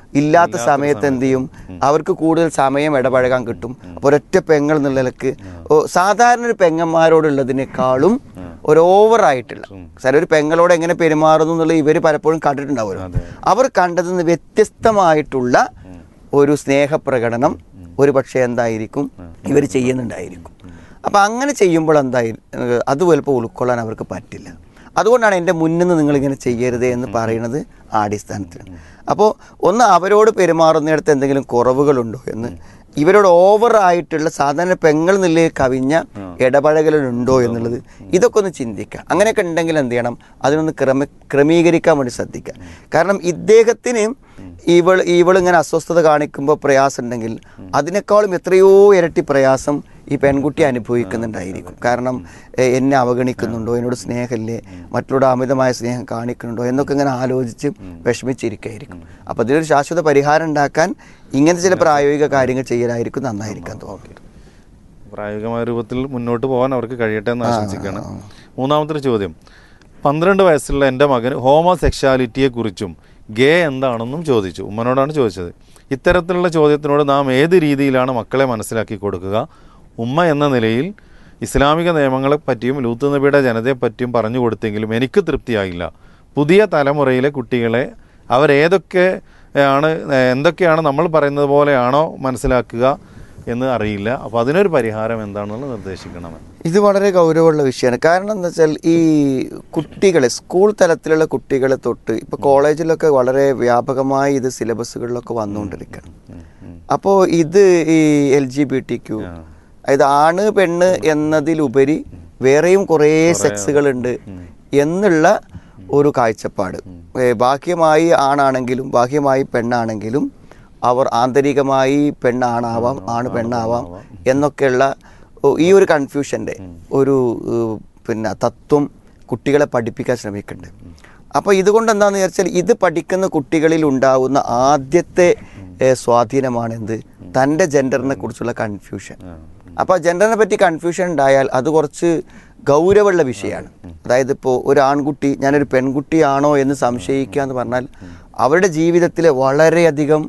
Speaker 4: ഇല്ലാത്ത സമയത്ത് എന്ത് ചെയ്യും അവർക്ക് കൂടുതൽ സമയം ഇടപഴകാൻ കിട്ടും അപ്പോൾ ഒരൊറ്റ പെങ്ങൾ എന്നുള്ള നിലക്ക് ഓ, സാധാരണ ഒരു പെങ്ങന്മാരോടുള്ളതിനേക്കാളും ഒരു ഓവറായിട്ടുള്ള സാർ ഒരു പെങ്ങളോട് എങ്ങനെ പെരുമാറുന്നു എന്നുള്ളത് ഇവർ പലപ്പോഴും കണ്ടിട്ടുണ്ടാവുമല്ലോ അവർ കണ്ടതിൽ നിന്ന് വ്യത്യസ്തമായിട്ടുള്ള ഒരു സ്നേഹപ്രകടനം ഒരു പക്ഷേ എന്തായിരിക്കും ഇവർ ചെയ്യുന്നുണ്ടായിരിക്കും അപ്പം അങ്ങനെ ചെയ്യുമ്പോൾ എന്തായി ഏഹ് അത് ചിലപ്പോൾ ഉൾക്കൊള്ളാൻ അവർക്ക് പറ്റില്ല അതുകൊണ്ടാണ് എൻ്റെ മുന്നിൽ നിന്ന് നിങ്ങളിങ്ങനെ ചെയ്യരുത് എന്ന് പറയുന്നത് ആ അടിസ്ഥാനത്തിലാണ് അപ്പോൾ ഒന്ന് അവരോട് പെരുമാറുന്നിടത്ത് എന്തെങ്കിലും കുറവുകളുണ്ടോ എന്ന് ഇവരോട് ഓവർ ആയിട്ടുള്ള സാധാരണ പെങ്ങൾ നിലയിൽ കവിഞ്ഞ ഇടപഴകലുണ്ടോ എന്നുള്ളത് ഇതൊക്കെ ഒന്ന് ചിന്തിക്കുക അങ്ങനെയൊക്കെ ഉണ്ടെങ്കിൽ എന്ത് ചെയ്യണം അതിനൊന്ന് ക്രമ ക്രമീകരിക്കാൻ വേണ്ടി ശ്രദ്ധിക്കുക കാരണം ഇദ്ദേഹത്തിന് ഇവൾ ഇവളിങ്ങനെ അസ്വസ്ഥത കാണിക്കുമ്പോൾ പ്രയാസം ഉണ്ടെങ്കിൽ അതിനേക്കാളും എത്രയോ ഇരട്ടി പ്രയാസം ഈ പെൺകുട്ടി അനുഭവിക്കുന്നുണ്ടായിരിക്കും കാരണം എ- എന്നെ അവഗണിക്കുന്നുണ്ടോ എന്നോട് സ്നേഹമില്ലേ മറ്റുള്ളവരോട് അമിതമായ സ്നേഹം കാണിക്കുന്നുണ്ടോ എന്നൊക്കെ ഇങ്ങനെ ആലോചിച്ച് വിഷമിച്ചിരിക്കുകയായിരിക്കും അപ്പോൾ ഇതിനൊരു ശാശ്വത പരിഹാരം ഉണ്ടാക്കാൻ ഇങ്ങനത്തെ ചില പ്രായോഗിക കാര്യങ്ങൾ ചെയ്യലായിരിക്കും നന്നായിരിക്കാൻ തോന്നുന്നു
Speaker 3: പ്രായോഗികമായ രൂപത്തിൽ മുന്നോട്ട് പോകാൻ അവർക്ക് കഴിയട്ടെ എന്ന് ആശംസിക്കുകയാണ് മൂന്നാമത്തെ ചോദ്യം പന്ത്രണ്ട് വയസ്സുള്ള എൻ്റെ മകൻ ഹോമോസെക്ഷാലിറ്റിയെ കുറിച്ചും ഗേ എന്താണെന്നും ചോദിച്ചു ഉമ്മനോടാണ് ചോദിച്ചത് ഇത്തരത്തിലുള്ള ചോദ്യത്തിനോട് നാം ഏത് രീതിയിലാണ് മക്കളെ മനസ്സിലാക്കി കൊടുക്കുക ഉമ്മ എന്ന നിലയിൽ ഇസ്ലാമിക നിയമങ്ങളെ പറ്റിയും ലൂത്ത് നബിയുടെ ജനതയെ പറ്റിയും പറഞ്ഞു കൊടുത്തെങ്കിലും എനിക്ക് തൃപ്തിയായില്ല പുതിയ തലമുറയിലെ കുട്ടികളെ അവരേതൊക്കെ ആണ് എന്തൊക്കെയാണ് നമ്മൾ പറയുന്നത് പോലെയാണോ മനസ്സിലാക്കുക എന്ന് അറിയില്ല അപ്പോൾ അതിനൊരു പരിഹാരം എന്താണെന്നുള്ളത് നിർദ്ദേശിക്കണമെന്ന്
Speaker 4: ഇത് വളരെ ഗൗരവമുള്ള വിഷയമാണ് കാരണം എന്താ വെച്ചാൽ ഈ കുട്ടികളെ സ്കൂൾ തലത്തിലുള്ള കുട്ടികളെ തൊട്ട് ഇപ്പോൾ കോളേജിലൊക്കെ വളരെ വ്യാപകമായി ഇത് സിലബസുകളിലൊക്കെ വന്നുകൊണ്ടിരിക്കുകയാണ് അപ്പോൾ ഇത് ഈ L G B T Q അതായത് ആണ് പെണ്ണ് എന്നതിലുപരി വേറെയും കുറേ സെക്സുകളുണ്ട് എന്നുള്ള ഒരു കാഴ്ചപ്പാട് ഏ, ബാഹ്യമായി ആണാണെങ്കിലും ബാഹ്യമായി പെണ്ണാണെങ്കിലും അവർ ആന്തരികമായി പെണ്ണാണാവാം ആണ് പെണ്ണാവാം എന്നൊക്കെയുള്ള ഓ, ഈ ഒരു കൺഫ്യൂഷൻ്റെ ഒരു ഏഹ്, പിന്നെ തത്വം കുട്ടികളെ പഠിപ്പിക്കാൻ ശ്രമിക്കുന്നുണ്ട് അപ്പോൾ ഇതുകൊണ്ട് എന്താണെന്ന് വിചാരിച്ചാൽ ഇത് പഠിക്കുന്ന കുട്ടികളിൽ ഉണ്ടാവുന്ന ആദ്യത്തെ ഏഹ്, സ്വാധീനമാണ് എന്ത് തൻ്റെ ജെൻഡറിനെ കുറിച്ചുള്ള കൺഫ്യൂഷൻ അപ്പോൾ ജെൻഡറിനെ പറ്റി കൺഫ്യൂഷൻ ഉണ്ടായാൽ അത് കുറച്ച് ഗൗരവമുള്ള വിഷയമാണ് അതായത് ഇപ്പോൾ ഒരു ആൺകുട്ടി ഞാനൊരു പെൺകുട്ടിയാണോ എന്ന് സംശയിക്കുക എന്ന് പറഞ്ഞാൽ അവരുടെ ജീവിതത്തിലെ വളരെയധികം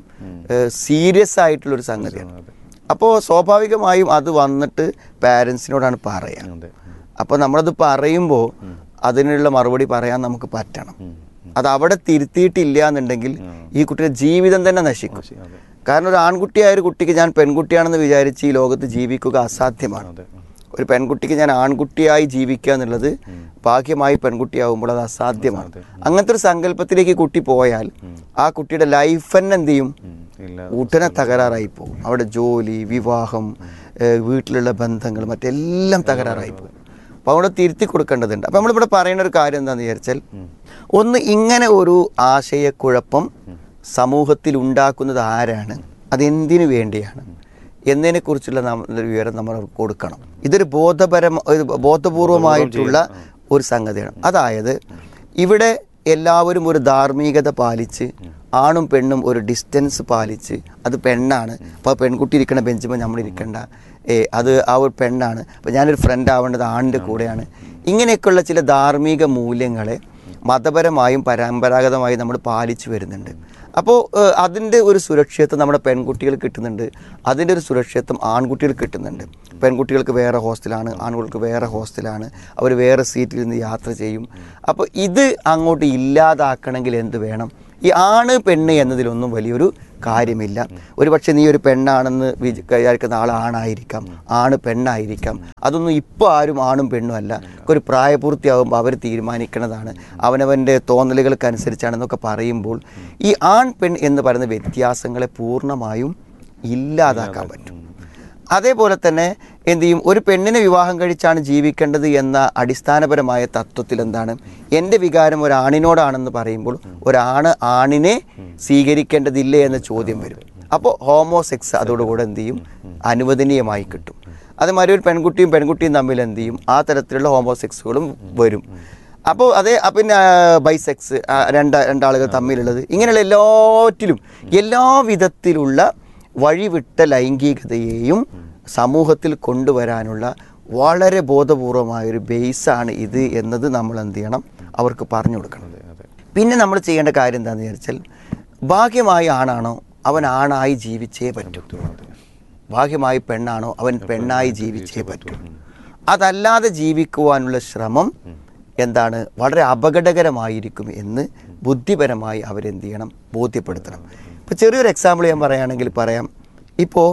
Speaker 4: സീരിയസ് ആയിട്ടുള്ളൊരു സംഗതിയാണ് അപ്പോൾ സ്വാഭാവികമായും അത് വന്നിട്ട് പാരൻസിനോടാണ് പറയുക
Speaker 3: അതെ
Speaker 4: അപ്പോൾ നമ്മളത് പറയുമ്പോൾ അതിനുള്ള മറുപടി പറയാൻ നമുക്ക് പറ്റണം അത് അവിടെ തിരുത്തിയിട്ടില്ല എന്നുണ്ടെങ്കിൽ ഈ കുട്ടിയുടെ ജീവിതം തന്നെ നശിക്കും കാരണം ഒരു ആൺകുട്ടിയായ ഒരു കുട്ടിക്ക് ഞാൻ പെൺകുട്ടിയാണെന്ന് വിചാരിച്ച് ഈ ലോകത്ത് ജീവിക്കുക അസാധ്യമാണ്
Speaker 3: അതെ
Speaker 4: ഒരു പെൺകുട്ടിക്ക് ഞാൻ ആൺകുട്ടിയായി ജീവിക്കുക എന്നുള്ളത് ഭാഗ്യമായി പെൺകുട്ടിയാവുമ്പോൾ അത് അസാധ്യമാണ് അങ്ങനത്തെ ഒരു സങ്കല്പത്തിലേക്ക് ഈ കുട്ടി പോയാൽ ആ കുട്ടിയുടെ ലൈഫ് തന്നെ എന്ത് ചെയ്യും
Speaker 3: ഉം. ഇല്ല
Speaker 4: ഉടനെ തകരാറായി പോകും അവിടെ ജോലി വിവാഹം ഏഹ് വീട്ടിലുള്ള ബന്ധങ്ങൾ മറ്റെല്ലാം തകരാറായി പോകും അപ്പോൾ അവിടെ തിരുത്തി കൊടുക്കേണ്ടതുണ്ട് അപ്പോൾ നമ്മളിവിടെ പറയുന്ന ഒരു കാര്യം എന്താണെന്ന് വിചാരിച്ചാൽ ഒന്ന് ഇങ്ങനെ ഒരു ആശയക്കുഴപ്പം സമൂഹത്തിൽ ഉണ്ടാക്കുന്നത് ആരാണ് അതെന്തിനു വേണ്ടിയാണ് എന്നതിനെക്കുറിച്ചുള്ള നാം ഒരു വിവരം നമ്മൾ അവർക്ക് കൊടുക്കണം ഇതൊരു ബോധപരം ഒരു ബോധപൂർവമായിട്ടുള്ള ഒരു സംഗതിയാണ് അതായത് ഇവിടെ എല്ലാവരും ഒരു ധാർമ്മികത പാലിച്ച് ആണും പെണ്ണും ഒരു ഡിസ്റ്റൻസ് പാലിച്ച് അത് പെണ്ണാണ് അപ്പോൾ പെൺകുട്ടി ഇരിക്കണ ബെഞ്ചുമ്പോൾ നമ്മൾ ഇരിക്കണ്ട ഏ അത് ആ ഒരു പെണ്ണാണ് അപ്പോൾ ഞാനൊരു ഫ്രണ്ട് ആവേണ്ടത് ആണിൻ്റെ കൂടെയാണ് ഇങ്ങനെയൊക്കെയുള്ള ചില ധാർമ്മിക മൂല്യങ്ങളെ മതപരമായും പരമ്പരാഗതമായും നമ്മൾ പാലിച്ചു വരുന്നുണ്ട് അപ്പോൾ അതിൻ്റെ ഒരു സുരക്ഷിതത്വം നമ്മുടെ പെൺകുട്ടികൾ കിട്ടുന്നുണ്ട് അതിൻ്റെ ഒരു സുരക്ഷിതത്വം ആൺകുട്ടികൾ കിട്ടുന്നുണ്ട് പെൺകുട്ടികൾക്ക് വേറെ ഹോസ്റ്റലാണ് ആൺകുട്ടികൾക്ക് വേറെ ഹോസ്റ്റലാണ് അവർ വേറെ സീറ്റിൽ നിന്ന് യാത്ര ചെയ്യും അപ്പോൾ ഇത് അങ്ങോട്ട് ഇല്ലാതാക്കണമെങ്കിൽ എന്ത് വേണം ഈ ആണ് പെണ്ണ് എന്നതിലൊന്നും വലിയൊരു കാര്യമില്ല ഒരു പക്ഷേ നീ ഒരു പെണ്ണാണെന്ന് വിച- വിചാരിക്കുന്ന ആൾ ആണായിരിക്കാം ആണ് പെണ്ണായിരിക്കാം അതൊന്നും ഇപ്പോൾ ആരും ആണും പെണ്ണും അല്ല ഒരു പ്രായപൂർത്തിയാകുമ്പോൾ അവർ തീരുമാനിക്കുന്നതാണ് അവനവൻ്റെ തോന്നലുകൾക്കനുസരിച്ചാണെന്നൊക്കെ പറയുമ്പോൾ ഈ ആൺ പെൺ എന്ന് പറയുന്ന വ്യത്യാസങ്ങളെ പൂർണ്ണമായും ഇല്ലാതാക്കാൻ പറ്റും അതേപോലെ തന്നെ എന്ത് ചെയ്യും ഒരു പെണ്ണിനെ വിവാഹം കഴിച്ചാണ് ജീവിക്കേണ്ടത് എന്ന അടിസ്ഥാനപരമായ തത്വത്തിൽ എന്താണ് എൻ്റെ വികാരം ഒരാണിനോടാണെന്ന് പറയുമ്പോൾ ഒരാണ് ആണിനെ സ്വീകരിക്കേണ്ടതില്ലേ എന്ന ചോദ്യം വരും അപ്പോൾ ഹോമോസെക്സ് അതോടുകൂടെ എന്ത് ചെയ്യും അനുവദനീയമായി കിട്ടും അതുമാതിരി ഒരു പെൺകുട്ടിയും പെൺകുട്ടിയും തമ്മിൽ എന്ത് ചെയ്യും ആ തരത്തിലുള്ള ഹോമോസെക്സുകളും വരും അപ്പോൾ അതേ ആ, പിന്നെ ബൈസെക്സ് രണ്ട് രണ്ടാളുകൾ തമ്മിലുള്ളത് ഇങ്ങനെയുള്ള എല്ലാറ്റിലും എല്ലാ വിധത്തിലുള്ള വഴിവിട്ട ലൈംഗികതയെയും സമൂഹത്തിൽ കൊണ്ടുവരാനുള്ള വളരെ ബോധപൂർവമായൊരു ബേസാണ് ഇത് എന്നത് നമ്മൾ എന്ത് ചെയ്യണം അവർക്ക് പറഞ്ഞു കൊടുക്കണം പിന്നെ നമ്മൾ ചെയ്യേണ്ട കാര്യം എന്താണെന്ന് വിചാരിച്ചാൽ ഭാഗ്യമായി ആണാണോ അവൻ ആണായി ജീവിച്ചേ പറ്റൂ ഭാഗ്യമായി പെണ്ണാണോ അവൻ പെണ്ണായി ജീവിച്ചേ പറ്റൂ അതല്ലാതെ ജീവിക്കുവാനുള്ള ശ്രമം എന്താണ് വളരെ അപകടകരമായിരിക്കും എന്ന് ബുദ്ധിപരമായി അവരെന്ത് ചെയ്യണം ബോധ്യപ്പെടുത്തണം ഇപ്പോൾ ചെറിയൊരു എക്സാമ്പിൾ ഞാൻ പറയുകയാണെങ്കിൽ പറയാം ഇപ്പോൾ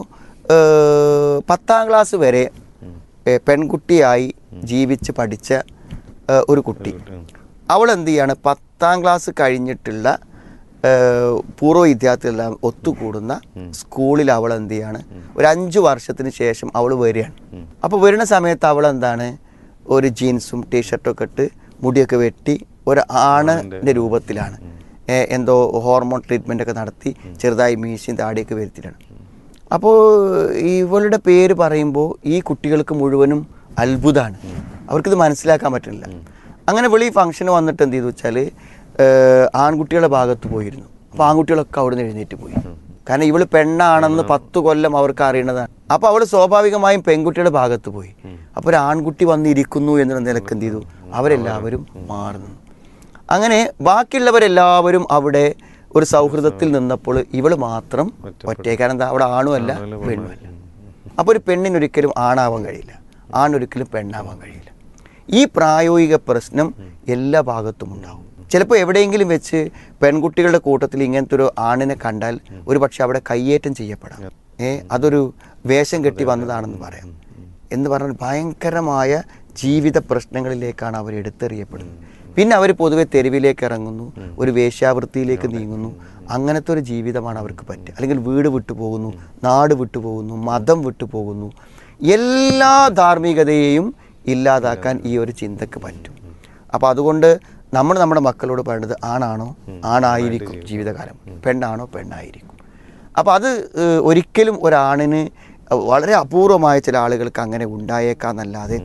Speaker 4: പത്താം ക്ലാസ് വരെ ഏഹ്, പെൺകുട്ടിയായി ജീവിച്ച് പഠിച്ച ഏഹ്, ഒരു കുട്ടി അവൾ എന്ത് ചെയ്യാണ് പത്താം ക്ലാസ് കഴിഞ്ഞിട്ടുള്ള ഏഹ്, പൂർവ്വ വിദ്യാർത്ഥികളെല്ലാം ഒത്തുകൂടുന്ന സ്കൂളിൽ അവൾ എന്ത് ചെയ്യാണ് ഒരു അഞ്ച് വർഷത്തിന് ശേഷം അവൾ വരികയാണ് അപ്പോൾ വരുന്ന സമയത്ത് അവൾ എന്താണ് ഒരു ജീൻസും ടീഷർട്ടും ഒക്കെ ഇട്ട് മുടിയൊക്കെ വെട്ടി ഒരു ആണിൻ്റെ രൂപത്തിലാണ് ഏഹ്, എന്തോ ഹോർമോൺ ട്രീറ്റ്മെൻ്റ് ഒക്കെ നടത്തി ചെറുതായി മീശയും താടിയൊക്കെ വരുത്തിയിട്ടാണ് അപ്പോൾ ഇവളുടെ പേര് പറയുമ്പോൾ ഈ കുട്ടികൾക്ക് മുഴുവനും അത്ഭുതമാണ് അവർക്കിത് മനസ്സിലാക്കാൻ പറ്റുന്നില്ല അങ്ങനെ വെളി ഫംഗ്ഷന് വന്നിട്ട് എന്ത് ചെയ്തു വെച്ചാൽ ആൺകുട്ടികളുടെ ഭാഗത്ത് പോയിരുന്നു അപ്പോൾ ആൺകുട്ടികളൊക്കെ അവിടെ നിന്ന് എഴുന്നേറ്റ് പോയി കാരണം ഇവള് പെണ്ണാണെന്ന് പത്ത് കൊല്ലം അവർക്ക് അറിയണതാണ് അപ്പോൾ അവൾ സ്വാഭാവികമായും പെൺകുട്ടിയുടെ ഭാഗത്ത് പോയി അപ്പോൾ ഒരു ആൺകുട്ടി വന്നിരിക്കുന്നു എന്നുള്ള നിലക്ക് എന്ത് ചെയ്തു അവരെല്ലാവരും മാറുന്നു അങ്ങനെ ബാക്കിയുള്ളവരെല്ലാവരും അവിടെ ഒരു സൗഹൃദത്തിൽ നിന്നപ്പോൾ ഇവള് മാത്രം ഒറ്റയ്ക്ക് കാരണം എന്താ അവിടെ ആണുമല്ല പെണ്ണുമല്ല അപ്പോൾ ഒരു പെണ്ണിനൊരിക്കലും ആണാവാൻ കഴിയില്ല ആണൊരിക്കലും പെണ്ണാവാൻ കഴിയില്ല ഈ പ്രായോഗിക പ്രശ്നം എല്ലാ ഭാഗത്തും ഉണ്ടാവും ചിലപ്പോൾ എവിടെയെങ്കിലും വെച്ച് പെൺകുട്ടികളുടെ കൂട്ടത്തിൽ ഇങ്ങനത്തെ ഒരു ആണിനെ കണ്ടാൽ ഒരു പക്ഷെ അവിടെ കയ്യേറ്റം ചെയ്യപ്പെടാം ഏ അതൊരു വേഷം കെട്ടി വന്നതാണെന്ന് പറയാം എന്ന് പറഞ്ഞാൽ ഭയങ്കരമായ ജീവിത പ്രശ്നങ്ങളിലേക്കാണ് അവർ എടുത്തെറിയപ്പെടുന്നത് പിന്നെ അവർ പൊതുവെ തെരുവിലേക്ക് ഇറങ്ങുന്നു ഒരു വേശ്യാവൃത്തിയിലേക്ക് നീങ്ങുന്നു അങ്ങനത്തെ ഒരു ജീവിതമാണ് അവർക്ക് പറ്റുക അല്ലെങ്കിൽ വീട് വിട്ടു പോകുന്നു നാട് വിട്ടു പോകുന്നു മതം വിട്ടു പോകുന്നു എല്ലാ ധാർമ്മികതയെയും ഇല്ലാതാക്കാൻ ഈ ഒരു ചിന്തക്ക് പറ്റും അപ്പോൾ അതുകൊണ്ട് നമ്മൾ നമ്മുടെ മക്കളോട് പറയുന്നത് ആണാണോ ആണായിരിക്കും ജീവിതകാലം പെണ്ണാണോ പെണ്ണായിരിക്കും അപ്പോൾ അത് ഏഹ്, ഒരിക്കലും ഒരാണിന് വളരെ അപൂർവമായ ചില ആളുകൾക്ക് അങ്ങനെ ഉണ്ടായേക്കാന്നല്ലാതെ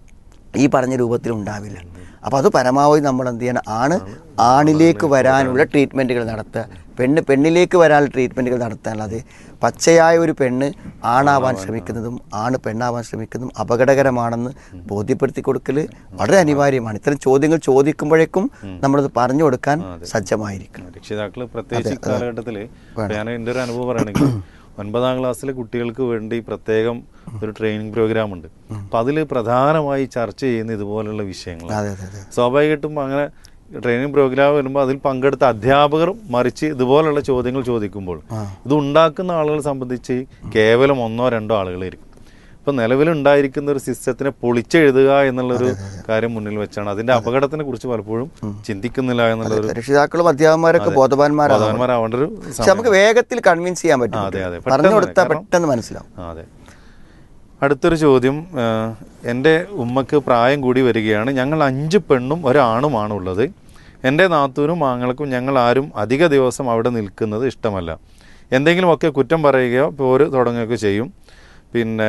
Speaker 4: ഈ പറഞ്ഞ രൂപത്തിൽ ഉണ്ടാവില്ല അപ്പോൾ അത് പരമാവധി നമ്മൾ എന്ത് ചെയ്യണം ആണ് ആണിലേക്ക് വരാനുള്ള ട്രീറ്റ്മെൻറ്റുകൾ നടത്തുക പെണ്ണ് പെണ്ണിലേക്ക് വരാനുള്ള ട്രീറ്റ്മെൻറ്റുകൾ നടത്താനല്ലാതെ പച്ചയായ ഒരു പെണ്ണ് ആണാവാൻ ശ്രമിക്കുന്നതും ആണ് പെണ്ണാവാൻ ശ്രമിക്കുന്നതും അപകടകരമാണെന്ന് ബോധ്യപ്പെടുത്തി കൊടുക്കൽ വളരെ അനിവാര്യമാണ് ഇത്തരം ചോദ്യങ്ങൾ ചോദിക്കുമ്പോഴേക്കും നമ്മളത് പറഞ്ഞു കൊടുക്കാൻ സജ്ജമായിരിക്കണം
Speaker 3: രക്ഷിതാക്കൾ പ്രത്യേകിച്ച് ഈ കാലഘട്ടത്തിൽ ഞാൻ എൻ്റെ ഒരു അനുഭവം പറയുകയാണെങ്കിൽ ഒൻപതാം ക്ലാസ്സിലെ കുട്ടികൾക്ക് വേണ്ടി പ്രത്യേകം ഒരു ട്രെയിനിങ് പ്രോഗ്രാം ഉണ്ട് അപ്പം അതിൽ പ്രധാനമായി ചർച്ച ചെയ്യുന്ന ഇതുപോലുള്ള വിഷയങ്ങൾ
Speaker 4: അതെ അതെ അതെ
Speaker 3: സ്വാഭാവികമായിട്ടും അങ്ങനെ ട്രെയിനിങ് പ്രോഗ്രാം വരുമ്പോൾ അതിൽ പങ്കെടുത്ത അധ്യാപകരും മറിച്ച് ഇതുപോലുള്ള ചോദ്യങ്ങൾ ചോദിക്കുമ്പോൾ ഇത് ഉണ്ടാക്കുന്ന ആളുകളെ സംബന്ധിച്ച് കേവലം ഒന്നോ രണ്ടോ ആളുകളായിരിക്കും ഇപ്പം നിലവിലുണ്ടായിരിക്കുന്ന ഒരു സിസ്റ്റത്തിനെ പൊളിച്ചെഴുതുക എന്നുള്ളൊരു കാര്യം മുന്നിൽ വെച്ചാണ് അതിന്റെ അപകടത്തിനെ കുറിച്ച് പലപ്പോഴും ചിന്തിക്കുന്നില്ല എന്നുള്ളൊരു
Speaker 4: രക്ഷിതാക്കളും അധ്യാപകന്മാരൊക്കെ ബോധവാന്മാരാണ്
Speaker 3: ബോധവാന്മാരാവേണ്ട ഒരു
Speaker 4: പക്ഷെ നമുക്ക് വേഗത്തിൽ കൺവിൻസ് ചെയ്യാൻ പറ്റും
Speaker 3: ആ, അതെ, അതെ.
Speaker 4: പറഞ്ഞു
Speaker 3: പെട്ടെന്ന്
Speaker 4: കൊടുത്താൽ
Speaker 3: കാരണം-
Speaker 4: പെട്ടെന്ന് മനസ്സിലാവും
Speaker 3: ആ, അതെ അടുത്തൊരു ചോദ്യം ആ, എൻ്റെ ഉമ്മക്ക് പ്രായം കൂടി വരികയാണ് ഞങ്ങൾ അഞ്ച് പെണ്ണും ഒരാണുമാണ് ഉള്ളത് എൻ്റെ നാത്തൂനും ആങ്ങൾക്കും ഞങ്ങൾ ആരും അധിക ദിവസം അവിടെ നിൽക്കുന്നത് ഇഷ്ടമല്ല എന്തെങ്കിലുമൊക്കെ കുറ്റം പറയുകയോ പോര് തുടങ്ങുകയൊക്കെ ചെയ്യും പിന്നെ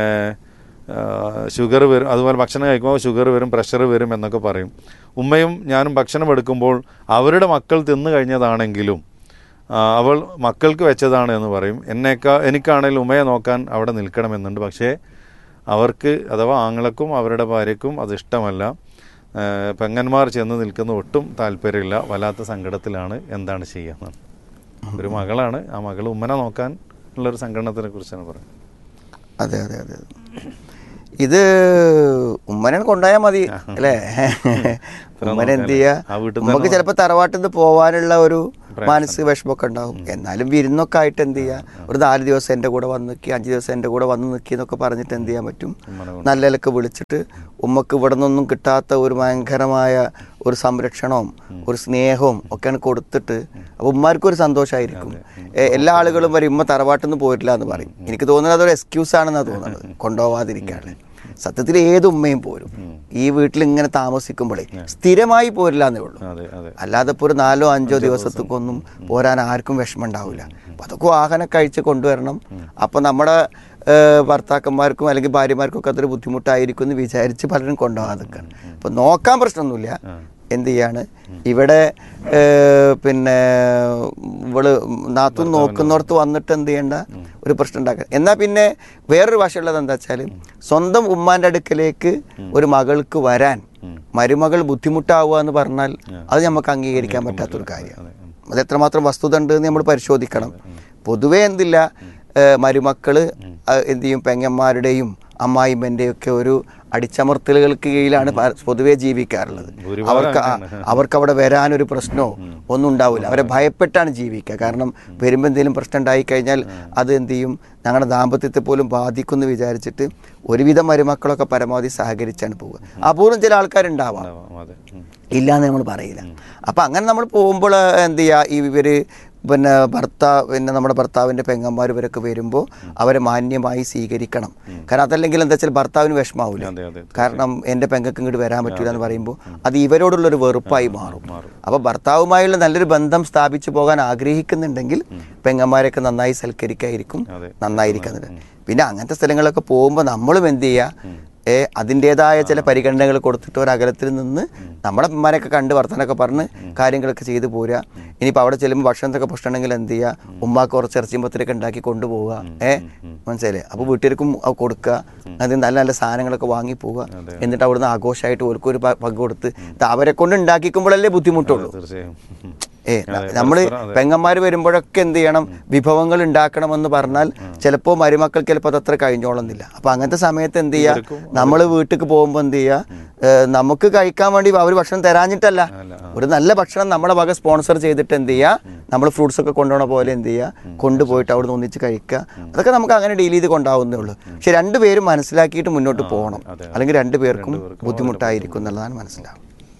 Speaker 3: ഷുഗർ വരും അതുപോലെ ഭക്ഷണം കഴിക്കുമ്പോൾ ഷുഗർ വരും പ്രഷർ വരും എന്നൊക്കെ പറയും ഉമ്മയും ഞാനും ഭക്ഷണം എടുക്കുമ്പോൾ അവരുടെ മക്കൾ തിന്നു കഴിഞ്ഞതാണെങ്കിലും ആ, അവൾ മക്കൾക്ക് വെച്ചതാണ് എന്ന് പറയും എന്നേക്കാ എനിക്കാണെങ്കിൽ ഉമ്മയെ നോക്കാൻ അവിടെ നിൽക്കണമെന്നുണ്ട് പക്ഷേ അവർക്ക് അഥവാ ആങ്ങളക്കും അവരുടെ ഭാര്യയ്ക്കും അത് ഇഷ്ടമല്ല ആ, പെങ്ങന്മാർ ചെന്ന് നിൽക്കുന്ന ഒട്ടും താല്പര്യമില്ല വല്ലാത്ത സങ്കടത്തിലാണ് എന്താണ് ചെയ്യുന്നത് ഒരു മകളാണ് ആ മകൾ ഉമ്മനെ നോക്കാൻ ഉള്ളൊരു സങ്കടത്തിനെ കുറിച്ചാണ് പറയുന്നത്
Speaker 4: അതെ അതെ അതെ ഇത് ഉമ്മനെ കൊണ്ടുപോയാൽ മതി അല്ലേ ഉമ്മനെ എന്ത് ചെയ്യാ
Speaker 3: ആ വീട്ടിൽ
Speaker 4: നമുക്ക് ചിലപ്പോൾ തറവാട്ടിൽ നിന്ന് പോവാനുള്ള ഒരു മാനസിക വിഷമമൊക്കെ ഉണ്ടാവും എന്നാലും വിരുന്നൊക്കെ ആയിട്ട് എന്ത് ചെയ്യുക ഒരു നാല് ദിവസം എൻ്റെ കൂടെ വന്ന് നിൽക്കി അഞ്ച് ദിവസം എൻ്റെ കൂടെ വന്ന് നിൽക്കി എന്നൊക്കെ പറഞ്ഞിട്ട് എന്ത് ചെയ്യാൻ പറ്റും നല്ല നിലക്ക് വിളിച്ചിട്ട് ഉമ്മക്ക് ഇവിടെ നിന്നൊന്നും കിട്ടാത്ത ഒരു ഭയങ്കരമായ ഒരു സംരക്ഷണവും ഒരു സ്നേഹവും ഒക്കെയാണ് കൊടുത്തിട്ട് അപ്പോൾ ഉമ്മാർക്കും ഒരു സന്തോഷമായിരിക്കും എ- എല്ലാ ആളുകളും വരും ഉമ്മ തറവാട്ടിൽ നിന്ന് പോയിട്ടില്ല എന്ന് പറയും എനിക്ക് തോന്നുന്നത് അതൊരു എക്സ്ക്യൂസ് ആണെന്നാണ് തോന്നുന്നത് കൊണ്ടുപോവാതിരിക്കാനുള്ള സത്യത്തിൽ ഏത് ഉമ്മയും പോരും ഈ വീട്ടിൽ ഇങ്ങനെ താമസിക്കുമ്പോഴേ സ്ഥിരമായി പോരില്ല എന്നേ ഉള്ളൂ
Speaker 3: അതെ അതെ
Speaker 4: അല്ലാതെ ഇപ്പോൾ ഒരു നാലോ അഞ്ചോ ദിവസത്തേക്കൊന്നും പോരാൻ ആർക്കും വിഷമം ഉണ്ടാവില്ല അപ്പം അതൊക്കെ വാഹനം കഴിച്ച് കൊണ്ടുവരണം അപ്പം നമ്മുടെ ഏഹ്, ഭർത്താക്കന്മാർക്കും അല്ലെങ്കിൽ ഭാര്യമാർക്കും ഒക്കെ അതൊരു ബുദ്ധിമുട്ടായിരിക്കും എന്ന് വിചാരിച്ച് പലരും കൊണ്ടുപോകാതൊക്കെയാണ് അപ്പം നോക്കാൻ പ്രശ്നമൊന്നുമില്ല എന്ത് ചെയ്യാണ് ഇവിടെ ഏഹ്, പിന്നെ ഇവള് നാത്തും നോക്കുന്നിടത്ത് വന്നിട്ട് എന്ത് ചെയ്യണ്ട ഒരു പ്രശ്നം ഉണ്ടാക്കുക എന്നാൽ പിന്നെ വേറൊരു വശമുള്ളത് എന്താ വെച്ചാൽ സ്വന്തം ഉമ്മാൻ്റെ അടുക്കലേക്ക് ഒരു മകൾക്ക് വരാൻ മരുമകൾ ബുദ്ധിമുട്ടാവുക എന്ന് പറഞ്ഞാൽ അത് നമുക്ക് അംഗീകരിക്കാൻ പറ്റാത്തൊരു കാര്യമാണ് അത് എത്രമാത്രം വസ്തുത ഉണ്ട് എന്ന് നമ്മൾ പരിശോധിക്കണം പൊതുവേ എന്തില്ല മരുമക്കൾ എന്ത് ചെയ്യും പെങ്ങന്മാരുടെയും അമ്മായിമ്മൻ്റെയും ഒക്കെ ഒരു അടിച്ചമർത്തലുകൾക്ക് കീഴിലാണ് പ- പൊതുവേ ജീവിക്കാറുള്ളത്
Speaker 3: ഭൂരിഭാഗം
Speaker 4: അവർക്ക് ആ-
Speaker 3: അങ്ങനെയാണ്.
Speaker 4: അവർക്ക് അവിടെ വരാനൊരു പ്രശ്നമോ ഒന്നും ഉണ്ടാവില്ല അവരെ ഭയപ്പെട്ടാണ് ജീവിക്കുക കാരണം വരുമ്പോൾ എന്തെങ്കിലും പ്രശ്നം ഉണ്ടായി കഴിഞ്ഞാൽ അത് എന്ത് ചെയ്യും ഞങ്ങളുടെ ദാമ്പത്യത്തെ പോലും ബാധിക്കുമെന്ന് വിചാരിച്ചിട്ട് ഒരുവിധം മരുമക്കളൊക്കെ പരമാവധി സഹകരിച്ചാണ് പോവുക അപൂർവം ചില ആൾക്കാരുണ്ടാവാം
Speaker 3: ഉണ്ടാവാം, അതെ ഉം.
Speaker 4: ഇല്ല എന്ന് നമ്മൾ പറയില്ല അപ്പം അങ്ങനെ നമ്മൾ പോകുമ്പോൾ എന്ത് ചെയ്യുക ഈ ഇവർ പിന്നെ ഭർത്താവ് പിന്നെ നമ്മുടെ ഭർത്താവിൻ്റെ പെങ്ങന്മാർ ഇവരൊക്കെ വരുമ്പോൾ അവരെ മാന്യമായി സ്വീകരിക്കണം കാരണം അതല്ലെങ്കിൽ എന്താ വെച്ചാൽ ഭർത്താവിന് വിഷമാവില്ല
Speaker 3: അതെ, അതെ,
Speaker 4: കാരണം എൻ്റെ പെങ്ങൾക്ക് ഇങ്ങോട്ട് വരാൻ പറ്റൂല എന്ന് പറയുമ്പോൾ അത് ഇവരോടുള്ളൊരു വെറുപ്പായി മാറും
Speaker 3: മാറും.
Speaker 4: അപ്പോൾ ഭർത്താവുമായുള്ള നല്ലൊരു ബന്ധം സ്ഥാപിച്ചു പോകാൻ ആഗ്രഹിക്കുന്നുണ്ടെങ്കിൽ പെങ്ങന്മാരെയൊക്കെ നന്നായി സൽക്കരിക്കായിരിക്കും
Speaker 3: അതെ.
Speaker 4: നന്നായിരിക്കുന്നത് പിന്നെ അങ്ങനത്തെ സ്ഥലങ്ങളിലൊക്കെ പോകുമ്പോൾ നമ്മളും എന്ത് ചെയ്യുക ഏ അതിൻ്റെതായ ചില പരിഗണനകൾ കൊടുത്തിട്ട് ഒരു അകലത്തിൽ നിന്ന് നമ്മുടെ അമ്മമാരെയൊക്കെ കണ്ട് വർത്തനൊക്കെ പറഞ്ഞ് കാര്യങ്ങളൊക്കെ ചെയ്തു പോരുക ഇനിയിപ്പോൾ അവിടെ ചെല്ലുമ്പോൾ ഭക്ഷണത്തൊക്കെ പ്രശ്നമുണ്ടെങ്കിൽ എന്ത് ചെയ്യുക ഉമ്മാക്ക് കുറച്ച് ഇറച്ചിയും പത്തിരൊക്കെ ഉണ്ടാക്കി കൊണ്ടുപോവുക ഏ മനസ്സിലായില്ലേ അപ്പോൾ വീട്ടുകാർക്കും അത് കൊടുക്കുക അത് നല്ല നല്ല സാധനങ്ങളൊക്കെ വാങ്ങി പോവുക എന്നിട്ട് അവിടുന്ന് ആഘോഷമായിട്ട് ഓർക്കും ഒരു പ- പങ്ക് കൊടുത്ത് ഇത് അവരെ കൊണ്ട് ഉണ്ടാക്കിക്കുമ്പോഴല്ലേ ബുദ്ധിമുട്ടുള്ളൂ
Speaker 3: തീർച്ചയായും ഉം.
Speaker 4: ഏ നമ്മൾ പെങ്ങന്മാർ വരുമ്പോഴൊക്കെ എന്ത് ചെയ്യണം വിഭവങ്ങൾ ഉണ്ടാക്കണമെന്ന് പറഞ്ഞാൽ ചിലപ്പോൾ മരുമക്കൾ ചിലപ്പോൾ അതത്ര കഴിഞ്ഞോളുന്നില്ല അപ്പൊ അങ്ങനത്തെ സമയത്ത് എന്ത് ചെയ്യുക നമ്മൾ വീട്ടിലേക്ക് പോകുമ്പോൾ എന്ത് ചെയ്യുക ഏ, നമുക്ക് കഴിക്കാൻ വേണ്ടി അവർ ഭക്ഷണം തരാഞ്ഞിട്ടല്ല ഒരു നല്ല ഭക്ഷണം നമ്മുടെ വക സ്പോൺസർ ചെയ്തിട്ട് എന്ത് ചെയ്യുക നമ്മൾ ഫ്രൂട്ട്സ് ഒക്കെ കൊണ്ടുപോണ പോലെ എന്ത് ചെയ്യുക കൊണ്ടുപോയിട്ട് അവിടെ നിന്ന് ഒന്നിച്ച് കഴിക്കുക അതൊക്കെ നമുക്ക് അങ്ങനെ ഡീൽ ചെയ്ത് കൊണ്ടാവുന്നേ ഉള്ളൂ പക്ഷെ രണ്ടുപേരും മനസ്സിലാക്കിയിട്ട് മുന്നോട്ട് പോകണം അല്ലെങ്കിൽ രണ്ടുപേർക്കും ബുദ്ധിമുട്ടായിരിക്കും എന്നുള്ളതാണ് മനസ്സിലാവും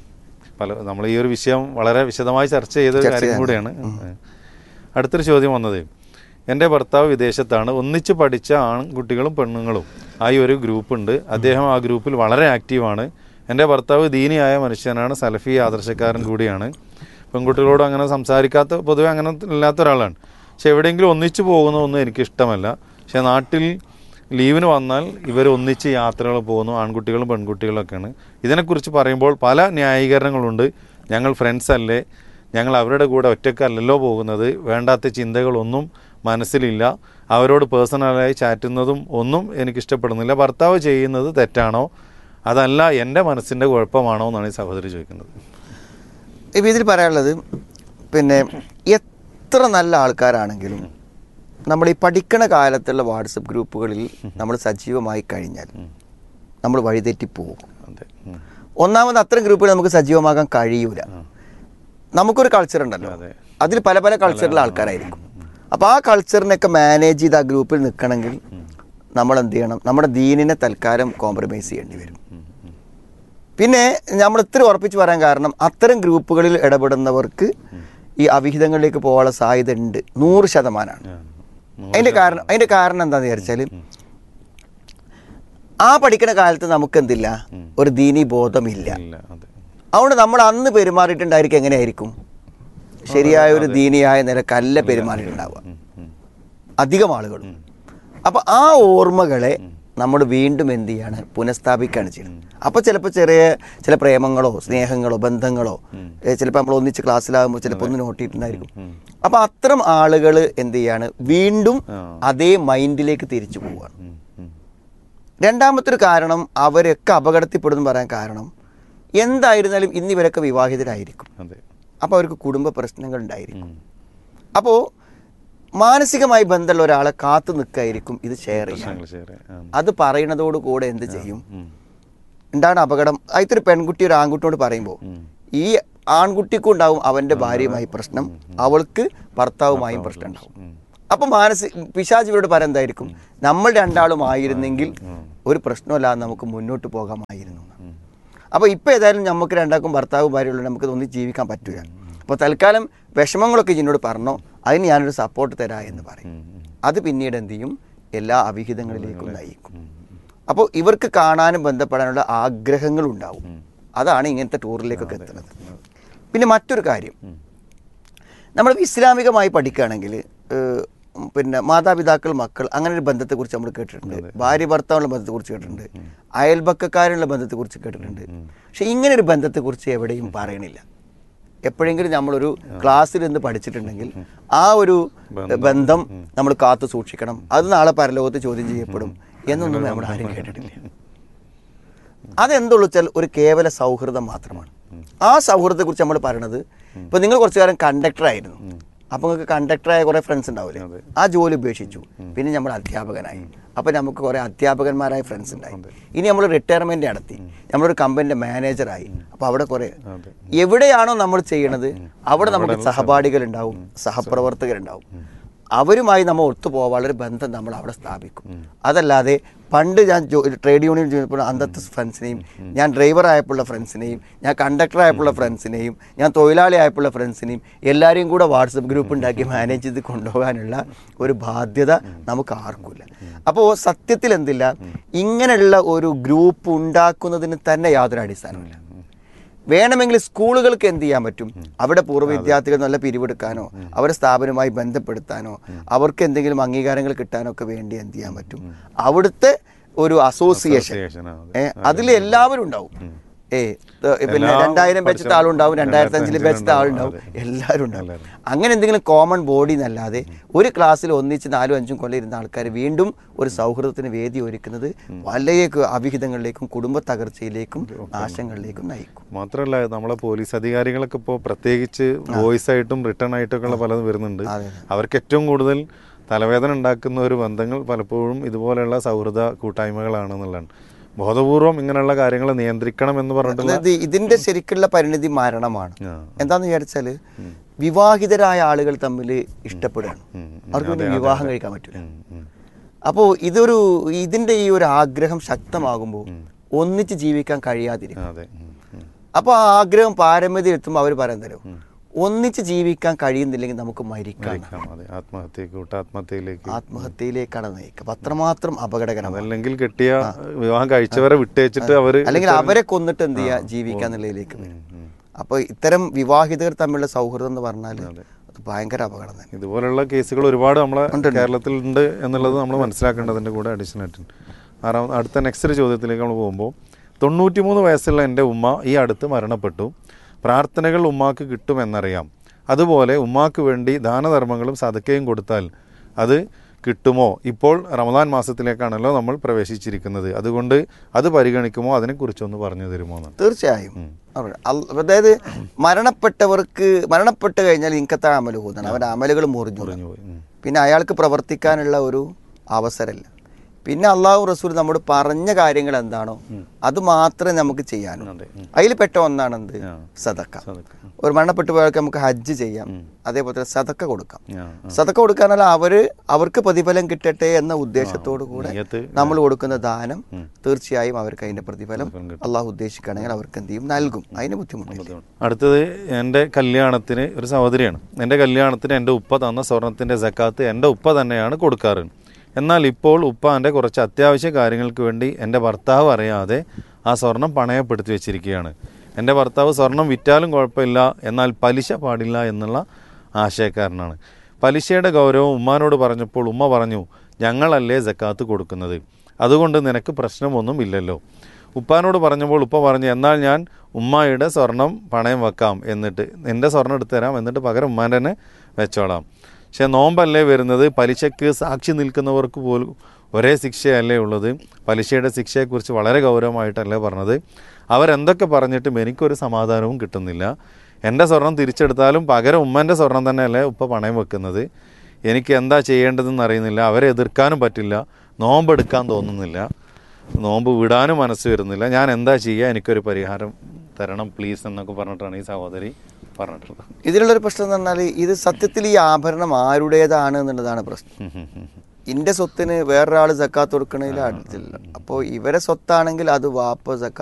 Speaker 3: പല നമ്മൾ ഈ ഒരു വിഷയം വളരെ വിശദമായി ചർച്ച ചെയ്ത ഒരു കാര്യം കൂടിയാണ് അടുത്തൊരു ചോദ്യം വന്നത് എൻ്റെ ഭർത്താവ് വിദേശത്താണ് ഒന്നിച്ച് പഠിച്ച ആൺകുട്ടികളും പെണ്ണുങ്ങളും ആയി ഒരു ഗ്രൂപ്പ് ഉണ്ട് അദ്ദേഹം ആ ഗ്രൂപ്പിൽ വളരെ ആക്റ്റീവാണ് എൻ്റെ ഭർത്താവ് ദീനിയായ മനുഷ്യനാണ് സലഫി ആദർശക്കാരൻ കൂടിയാണ് പെൺകുട്ടികളോട് അങ്ങനെ സംസാരിക്കാത്ത പൊതുവെ അങ്ങനെ ഇല്ലാത്ത ഒരാളാണ് പക്ഷെ എവിടെയെങ്കിലും ഒന്നിച്ചു പോകുന്നതൊന്നും എനിക്ക് ഇഷ്ടമല്ല പക്ഷെ നാട്ടിൽ ലീവിന് വന്നാൽ ഇവർ ഒന്നിച്ച് യാത്രകൾ പോകുന്നു ആൺകുട്ടികളും പെൺകുട്ടികളൊക്കെയാണ് ഇതിനെക്കുറിച്ച് പറയുമ്പോൾ പല ന്യായീകരണങ്ങളുണ്ട് ഞങ്ങൾ ഫ്രണ്ട്സ് അല്ലേ ഞങ്ങൾ അവരുടെ കൂടെ ഒറ്റക്കല്ലല്ലോ പോകുന്നത് വേണ്ടാത്ത ചിന്തകളൊന്നും മനസ്സിലില്ല അവരോട് പേഴ്സണലായി ചാറ്റുന്നതും ഒന്നും എനിക്ക് ഇഷ്ടപ്പെടുന്നില്ല ഭർത്താവ് ചെയ്യുന്നത് തെറ്റാണോ അതല്ല എൻ്റെ മനസ്സിൻ്റെ കുഴപ്പമാണോ എന്നാണ് ഈ സഹോദരി ചോദിക്കുന്നത്
Speaker 4: ഇപ്പം ഇതിൽ പറയാനുള്ളത് പിന്നെ എത്ര നല്ല ആൾക്കാരാണെങ്കിലും നമ്മൾ ഈ പഠിക്കണ കാലത്തുള്ള വാട്സപ്പ് ഗ്രൂപ്പുകളിൽ നമ്മൾ സജീവമായി കഴിഞ്ഞാൽ നമ്മൾ വഴിതെറ്റി പോകും
Speaker 3: അതെ ഉം.
Speaker 4: ഒന്നാമത് അത്തരം ഗ്രൂപ്പുകൾ നമുക്ക് സജീവമാകാൻ കഴിയൂല നമുക്കൊരു കൾച്ചർ ഉണ്ടല്ലോ
Speaker 3: അതെ.
Speaker 4: അതിൽ പല പല കൾച്ചറിലെ ആൾക്കാരായിരിക്കും അപ്പോൾ ആ കൾച്ചറിനൊക്കെ മാനേജ് ചെയ്ത് ആ ഗ്രൂപ്പിൽ നിൽക്കണമെങ്കിൽ നമ്മൾ എന്ത് ചെയ്യണം നമ്മുടെ ദീനിനെ തൽക്കാലം കോംപ്രമൈസ് ചെയ്യേണ്ടി വരും പിന്നെ നമ്മൾ ഇത്ര ഉറപ്പിച്ച് പറയാൻ കാരണം അത്തരം ഗ്രൂപ്പുകളിൽ ഇടപെടുന്നവർക്ക് ഈ അവിഹിതങ്ങളിലേക്ക് പോകാനുള്ള സാധ്യത ഉണ്ട് നൂറ് ശതമാനമാണ് അതിന്റെ കാരണം അതിന്റെ കാരണം എന്താന്ന് വിചാരിച്ചാൽ ആ പഠിക്കുന്ന കാലത്ത് നമുക്ക് എന്തില്ല ഒരു ദീനി ബോധമില്ല
Speaker 3: ഇല്ല അതെ
Speaker 4: അതുകൊണ്ട് നമ്മൾ അന്ന് പെരുമാറിയിട്ടുണ്ടായിരിക്കും എങ്ങനെയായിരിക്കും ശരിയായ ഒരു ദീനിയായ നിലക്കല്ല പെരുമാറിയിട്ടുണ്ടാവുക അധികം ആളുകളും അപ്പൊ ആ ഓർമ്മകളെ നമ്മൾ വീണ്ടും എന്ത് ചെയ്യാണ് പുനഃസ്ഥാപിക്കുകയാണ് ചെയ്യുന്നത് അപ്പോൾ ചിലപ്പോൾ ചെറിയ ചില പ്രേമങ്ങളോ സ്നേഹങ്ങളോ ബന്ധങ്ങളോ ചിലപ്പോൾ നമ്മൾ ഒന്നിച്ച് ക്ലാസ്സിലാകുമ്പോൾ ചിലപ്പോൾ ഒന്ന് നോട്ട് ചെയ്തിട്ടുണ്ടായിരിക്കും അപ്പോൾ അത്തരം ആളുകൾ എന്ത് ചെയ്യാണ് വീണ്ടും അതേ മൈൻഡിലേക്ക് തിരിച്ചു പോവുകയാണ്
Speaker 3: ഉം, ഉം.
Speaker 4: രണ്ടാമത്തെ ഒരു കാരണം അവരൊക്കെ അപകടത്തിൽപ്പെടുന്നു പറയാൻ കാരണം എന്തായിരുന്നാലും ഇന്ന് ഇവരൊക്കെ വിവാഹിതരായിരിക്കും
Speaker 3: അതെ
Speaker 4: അപ്പോൾ അവർക്ക് കുടുംബ പ്രശ്നങ്ങൾ ഉണ്ടായിരിക്കും അപ്പോൾ മാനസികമായി ബന്ധമുള്ള ഒരാളെ കാത്തു നിൽക്കായിരിക്കും ഇത് ഷെയർ ചെയ്യാൻ
Speaker 3: ഞങ്ങൾ share ചെയ്യാം. ആ.
Speaker 4: അത് പറയുന്നതോട് കൂടെ എന്ത് ചെയ്യും
Speaker 3: ഉം.
Speaker 4: ഉണ്ടാണ് അപകടം ആദ്യത്തെ ഒരു പെൺകുട്ടി ഒരു ആൺകുട്ടിയോട് പറയുമ്പോൾ ഈ ആൺകുട്ടിക്കും ഉണ്ടാവും അവന്റെ ഭാര്യയുമായി പ്രശ്നം അവൾക്ക് ഭർത്താവുമായും പ്രശ്നം ഉണ്ടാവും അപ്പൊ മാനസിക പിശാചിവരോട് പറയാൻ എന്തായിരിക്കും നമ്മൾ രണ്ടാളും ആയിരുന്നെങ്കിൽ ഒരു പ്രശ്നമില്ലാതെ നമുക്ക് മുന്നോട്ട് പോകാമായിരുന്നു എന്ന്. അപ്പോൾ ഇപ്പോൾ ഏതായാലും നമുക്ക് രണ്ടാൾക്കും ഭർത്താവ് ഭാര്യയുള്ള നമുക്ക് ഒന്നും ജീവിക്കാൻ പറ്റില്ല അപ്പോൾ തൽക്കാലം വിഷമങ്ങളൊക്കെ എന്നോട് പറഞ്ഞോ അതിന് ഞാനൊരു സപ്പോർട്ട് തരാ എന്ന് പറയും അത് പിന്നീട് എന്ത് ചെയ്യും എല്ലാ അവിഹിതങ്ങളിലേക്കും നയിക്കും അപ്പോൾ ഇവർക്ക് കാണാനും ബന്ധപ്പെടാനുള്ള ആഗ്രഹങ്ങൾ ഉണ്ടാവും അതാണ് ഇങ്ങനത്തെ ടൂറിലേക്കൊക്കെ എത്തുന്നത് പിന്നെ മറ്റൊരു കാര്യം നമ്മൾ ഇസ്ലാമികമായി പഠിക്കുകയാണെങ്കിൽ ഏഹ്, പിന്നെ മാതാപിതാക്കൾ മക്കൾ അങ്ങനെ ഒരു ബന്ധത്തെക്കുറിച്ച് നമ്മൾ കേട്ടിട്ടുണ്ട് ഭാര്യ ഭർത്താവുള്ള ബന്ധത്തെക്കുറിച്ച് കേട്ടിട്ടുണ്ട് അയൽപക്കക്കാരുള്ള ബന്ധത്തെക്കുറിച്ച് കേട്ടിട്ടുണ്ട് പക്ഷെ ഇങ്ങനെ ഒരു ബന്ധത്തെക്കുറിച്ച് എവിടെയും പറയണില്ല എപ്പോഴെങ്കിലും നമ്മളൊരു ക്ലാസ്സിൽ നിന്ന് പഠിച്ചിട്ടുണ്ടെങ്കിൽ ആ ഒരു ബന്ധം നമ്മൾ കാത്തു സൂക്ഷിക്കണം അത് നാളെ പരലോകത്ത് ചോദ്യം ചെയ്യപ്പെടും എന്നൊന്നും നമ്മൾ ആരും കേട്ടിട്ടില്ല അതെന്തുള്ളൂ വെച്ചാൽ ഒരു കേവല സൗഹൃദം മാത്രമാണ് ആ സൗഹൃദത്തെ കുറിച്ച് നമ്മൾ പറയണത് ഇപ്പൊ നിങ്ങൾ കുറച്ചു കാലം കണ്ടക്ടർ ആയിരുന്നു അപ്പൊ നിങ്ങൾക്ക് കണ്ടക്ടറായ കുറെ ഫ്രണ്ട്സ് ഉണ്ടാവില്ലേ ആ ജോലി ഉപേക്ഷിച്ചു പിന്നെ നമ്മൾ അധ്യാപകനായി അപ്പൊ നമുക്ക് കുറെ അധ്യാപകന്മാരായ ഫ്രണ്ട്സ് ഉണ്ടായി ഇനി നമ്മൾ റിട്ടയർമെന്റ് നടത്തി നമ്മളൊരു കമ്പനിന്റെ മാനേജറായി അപ്പൊ അവിടെ കുറെ എവിടെയാണോ നമ്മൾ ചെയ്യണത് അവിടെ നമുക്ക് സഹപാഠികൾ ഉണ്ടാവും സഹപ്രവർത്തകരുണ്ടാവും അവരുമായി നമ്മൾ ഒത്തുപോകാനുള്ള ഒരു ബന്ധം നമ്മൾ അവിടെ സ്ഥാപിക്കും അതല്ലാതെ പണ്ട് ഞാൻ ജോ- ട്രേഡ് യൂണിയൻ ചെയ്യുമ്പോൾ അന്നത്തെ ഫ്രണ്ട്സിനെയും ഞാൻ ഡ്രൈവർ ആയപ്പോഴുള്ള ഫ്രണ്ട്സിനെയും ഞാൻ കണ്ടക്ടർ ആയപ്പോഴുള്ള ഫ്രണ്ട്സിനെയും ഞാൻ തൊഴിലാളി ആയപ്പോഴുള്ള ഫ്രണ്ട്സിനെയും എല്ലാവരെയും കൂടെ വാട്സപ്പ് ഗ്രൂപ്പ് ഉണ്ടാക്കി മാനേജ് ചെയ്ത് കൊണ്ടുപോകാനുള്ള ഒരു ബാധ്യത നമുക്ക് ആർക്കുമില്ല അപ്പോൾ സത്യത്തിൽ എന്തില്ല ഇങ്ങനെയുള്ള ഒരു ഗ്രൂപ്പ് ഉണ്ടാക്കുന്നതിന് തന്നെ യാതൊരു അടിസ്ഥാനമില്ല വേണമെങ്കിൽ സ്കൂളുകൾക്ക് എന്ത് ചെയ്യാൻ പറ്റും അവിടെ പൂർവ്വ വിദ്യാർത്ഥികൾ നല്ല പിരിവെടുക്കാനോ അവരെ സ്ഥാപനവുമായി ബന്ധപ്പെടുത്താനോ അവർക്ക് എന്തെങ്കിലും അംഗീകാരങ്ങൾ കിട്ടാനോ ഒക്കെ വേണ്ടി എന്ത് ചെയ്യാൻ പറ്റും അവിടുത്തെ ഒരു അസോസിയേഷൻ
Speaker 3: Association, ആ, അതെ.
Speaker 4: ഏ അതിൽ എല്ലാവരും ഉണ്ടാവും ഏ ത- പിന്നെ
Speaker 3: എല്ലാ
Speaker 4: രണ്ടായിരം വെച്ചിട്ട്
Speaker 3: പഠിച്ച-
Speaker 4: ആളുണ്ടാവും രണ്ടായിരത്തി അഞ്ചിൽ വെച്ചിട്ട്
Speaker 3: രണ്ടായിരത്തി
Speaker 4: ആളുണ്ടാവും
Speaker 3: അതെ.
Speaker 4: എല്ലാവരും ഉണ്ടാവും അങ്ങനെ എന്തെങ്കിലും കോമൺ ബോഡി എന്നല്ലാതെ ഒരു ക്ലാസ്സിൽ ഒന്നിച്ച് നാലും അഞ്ചും കൊല്ലം ഇരുന്ന ആൾക്കാർ വീണ്ടും ഒരു സൗഹൃദത്തിന് വേദി ഒരുക്കുന്നത് വലിയ അവിഹിതങ്ങളിലേക്കും കുടുംബ തകർച്ചയിലേക്കും നാശങ്ങളിലേക്കും നയിക്കും
Speaker 3: മാത്രമല്ല നമ്മളെ പോലീസ് അധികാരികളൊക്കെ ഇപ്പോൾ പ്രത്യേകിച്ച് വോയിസ് ആയിട്ടും റിട്ടേൺ ആയിട്ടൊക്കെ ഉള്ള പലതും വരുന്നുണ്ട്
Speaker 4: അതെ.
Speaker 3: അവർക്ക് ഏറ്റവും കൂടുതൽ തലവേദന ഉണ്ടാക്കുന്ന ഒരു ബന്ധങ്ങൾ പലപ്പോഴും ഇതുപോലെയുള്ള സൗഹൃദ കൂട്ടായ്മകളാണെന്നുള്ളതാണ് ബോധപൂർവം ഇങ്ങനെയുള്ള കാര്യങ്ങൾ നിയന്ത്രിക്കണം എന്ന് പറഞ്ഞിട്ടുള്ള
Speaker 4: അതായത് ഇതിന്റെ ശരിക്കുള്ള പരിണിതി മരണമാണ്
Speaker 3: ആ.
Speaker 4: എന്താന്ന് വിചാരിച്ചാല് വിവാഹിതരായ ആളുകൾ തമ്മിൽ ഇഷ്ടപ്പെടുകയാണ്
Speaker 3: ഉം, ഉം.
Speaker 4: അവർക്ക് പിന്നെ
Speaker 3: അതെ, അതെ,
Speaker 4: വിവാഹം
Speaker 3: അതെ.
Speaker 4: കഴിക്കാൻ പറ്റില്ല
Speaker 3: ഉം, ഉം.
Speaker 4: അപ്പോൾ ഇതൊരു ഇതിന്റെ ഈ ഒരു ആഗ്രഹം ശക്തമാകുമ്പോൾ ഒന്നിച്ച് ജീവിക്കാൻ കഴിയാതിരിക്കും
Speaker 3: അതെ ഉം, ഉം.
Speaker 4: അപ്പോൾ ആ ആഗ്രഹം പാരമ്യത എത്തുമ്പോൾ അവർ പറയുന്നല്ലോ ഒന്നിച്ച് ജീവിക്കാൻ കഴിയുന്നില്ലെങ്കിൽ നമുക്ക് മരിക്കാം
Speaker 3: മരിക്കാം, അതെ ആത്മഹത്യ കൂട്ടാത്മഹത്യയിലേക്ക്
Speaker 4: ആത്മഹത്യയിലേക്കാണ് നയിക്കുക അപ്പൊ അത്രമാത്രം അപകടകരമാണ്
Speaker 3: അതല്ലെങ്കിൽ കെട്ടിയ വിവാഹം കഴിച്ചവരെ വിട്ടേച്ചിട്ട് അവര്
Speaker 4: അല്ലെങ്കിൽ അവരെ കൊന്നിട്ട് എന്ത് ചെയ്യുക ജീവിക്കുക എന്നുള്ളതിലേക്ക് വരും അപ്പോൾ ഇത്തരം വിവാഹിതർ തമ്മിലുള്ള സൗഹൃദം എന്ന് പറഞ്ഞാൽ അത് ഭയങ്കര അപകടം തന്നെ
Speaker 3: ഇതുപോലുള്ള കേസുകൾ ഒരുപാട് നമ്മളെ കേരളത്തിൽ ഉണ്ട് എന്നുള്ളത് നമ്മൾ മനസ്സിലാക്കേണ്ടതിൻ്റെ കൂടെ അഡീഷണൽ ആയിട്ടുണ്ട് ആറാമത് അടുത്ത നെക്സ്റ്റ് ചോദ്യത്തിലേക്ക് നമ്മൾ പോകുമ്പോൾ തൊണ്ണൂറ്റിമൂന്ന് വയസ്സുള്ള എൻ്റെ ഉമ്മ ഈ അടുത്ത് മരണപ്പെട്ടു പ്രാർത്ഥനകൾ ഉമ്മാക്ക് കിട്ടുമെന്നറിയാം അതുപോലെ ഉമ്മാക്ക് വേണ്ടി ദാനധർമ്മങ്ങളും സതക്കയും കൊടുത്താൽ അത് കിട്ടുമോ ഇപ്പോൾ റമദാൻ മാസത്തിലേക്കാണല്ലോ നമ്മൾ പ്രവേശിച്ചിരിക്കുന്നത് അതുകൊണ്ട് അത് പരിഗണിക്കുമോ അതിനെക്കുറിച്ചൊന്ന് പറഞ്ഞു തരുമോ എന്നാണ്
Speaker 4: തീർച്ചയായും അവർ- അൽ- അതായത് മരണപ്പെട്ടവർക്ക് മരണപ്പെട്ട് കഴിഞ്ഞാൽ ഇൻകത്തെ അമല് കൂതാണ് അവരുടെ അമലുകൾ മുറിഞ്ഞു
Speaker 3: പറഞ്ഞു പോയി ഉം.
Speaker 4: പിന്നെ അയാൾക്ക് പ്രവർത്തിക്കാനുള്ള ഒരു അവസരമില്ല പിന്നെ അള്ളാഹു റസൂൽ നമ്മോട് പറഞ്ഞ കാര്യങ്ങൾ എന്താണോ അത് മാത്രമേ നമുക്ക് ചെയ്യാനുള്ളൂ
Speaker 3: അതെ ഉം.
Speaker 4: അതിൽ പെട്ട ഒന്നാണ് എന്ത്
Speaker 3: ആ.
Speaker 4: സദക്ക
Speaker 3: സദക്ക.
Speaker 4: ഒരു മരണപ്പെട്ടു പോയവർക്ക് നമുക്ക് ഹജ്ജ് ചെയ്യാം അതേപോലെ തന്നെ സദക്ക കൊടുക്കാം
Speaker 3: ആ,
Speaker 4: സദക്ക കൊടുക്കാനല്ല അവര് അവർക്ക് പ്രതിഫലം കിട്ടട്ടെ എന്ന ഉദ്ദേശത്തോടു കൂടെ
Speaker 3: നിയ്യത്ത്
Speaker 4: നമ്മൾ കൊടുക്കുന്ന ദാനം തീർച്ചയായും അവർക്ക് അതിന്റെ പ്രതിഫലം അള്ളാഹു ഉദ്ദേശിക്കുകയാണെങ്കിൽ അവർക്ക് എന്ത് ചെയ്യും നൽകും അതിന് ബുദ്ധിമുട്ടില്ല
Speaker 3: അടുത്തത് എൻ്റെ കല്യാണത്തിന് ഒരു സഹോദരിയാണ് എൻ്റെ കല്യാണത്തിന് എൻ്റെ ഉപ്പ തന്ന സ്വർണത്തിൻ്റെ സക്കാത്ത് എൻ്റെ ഉപ്പ തന്നെയാണ് കൊടുക്കാറ് എന്നാൽ ഇപ്പോൾ ഉപ്പാൻ്റെ കുറച്ച് അത്യാവശ്യ കാര്യങ്ങൾക്ക് വേണ്ടി എൻ്റെ ഭർത്താവ് അറിയാതെ ആ സ്വർണം പണയപ്പെടുത്തി വെച്ചിരിക്കുകയാണ് എൻ്റെ ഭർത്താവ് സ്വർണം വിറ്റാലും കുഴപ്പമില്ല എന്നാൽ പലിശ പാടില്ല എന്നുള്ള ആശയക്കാരനാണ് പലിശയുടെ ഗൗരവം ഉമ്മാനോട് പറഞ്ഞപ്പോൾ ഉമ്മ പറഞ്ഞു ഞങ്ങളല്ലേ സക്കാത്ത് കൊടുക്കുന്നത് അതുകൊണ്ട് നിനക്ക് പ്രശ്നമൊന്നും ഇല്ലല്ലോ ഉപ്പാനോട് പറഞ്ഞപ്പോൾ ഉപ്പ പറഞ്ഞു എന്നാൽ ഞാൻ ഉമ്മായുടെ സ്വർണം പണയം വെക്കാം എന്നിട്ട് എൻ്റെ സ്വർണം എടുത്തു തരാം എന്നിട്ട് പകരം ഉമ്മാൻ്റെ തന്നെ വെച്ചോളാം പക്ഷേ നോമ്പല്ലേ വരുന്നത് പലിശയ്ക്ക് സാക്ഷി നിൽക്കുന്നവർക്ക് പോലും ഒരേ ശിക്ഷയല്ലേ ഉള്ളത് പലിശയുടെ ശിക്ഷയെക്കുറിച്ച് വളരെ ഗൗരവമായിട്ടല്ലേ പറഞ്ഞത് അവരെന്തൊക്കെ പറഞ്ഞിട്ടും എനിക്കൊരു സമാധാനവും കിട്ടുന്നില്ല എൻ്റെ സ്വർണം തിരിച്ചെടുത്താലും പകരം ഉമ്മൻ്റെ സ്വർണം തന്നെയല്ലേ ഉപ്പ പണയം വെക്കുന്നത് എനിക്ക് എന്താ ചെയ്യേണ്ടതെന്ന് അറിയുന്നില്ല അവരെ എതിർക്കാനും പറ്റില്ല നോമ്പെടുക്കാൻ തോന്നുന്നില്ല നോമ്പ് വിടാനും മനസ്സ് വരുന്നില്ല ഞാൻ എന്താ ചെയ്യുക എനിക്കൊരു പരിഹാരം തരണം പ്ലീസ് എന്നൊക്കെ പറഞ്ഞിട്ടാണ് ഈ സഹോദരി പറഞ്ഞിട്ടുള്ളത്
Speaker 4: ഇതിലുള്ളൊരു പ്രശ്നം എന്ന് പറഞ്ഞാൽ ഇത് സത്യത്തിൽ ഈ ആഭരണം ആരുടേതാണ് എന്നുള്ളതാണ് പ്രശ്നം
Speaker 3: ഉം ഉം ഉം.
Speaker 4: ഇന്റെ സ്വത്തിന് വേറൊരാൾ സക്കാത്ത് കൊടുക്കണതിൽ അടുത്തില്ല അപ്പോൾ ഇവരെ സ്വത്താണെങ്കിൽ അത് വാപ്പ സക്കാത്ത്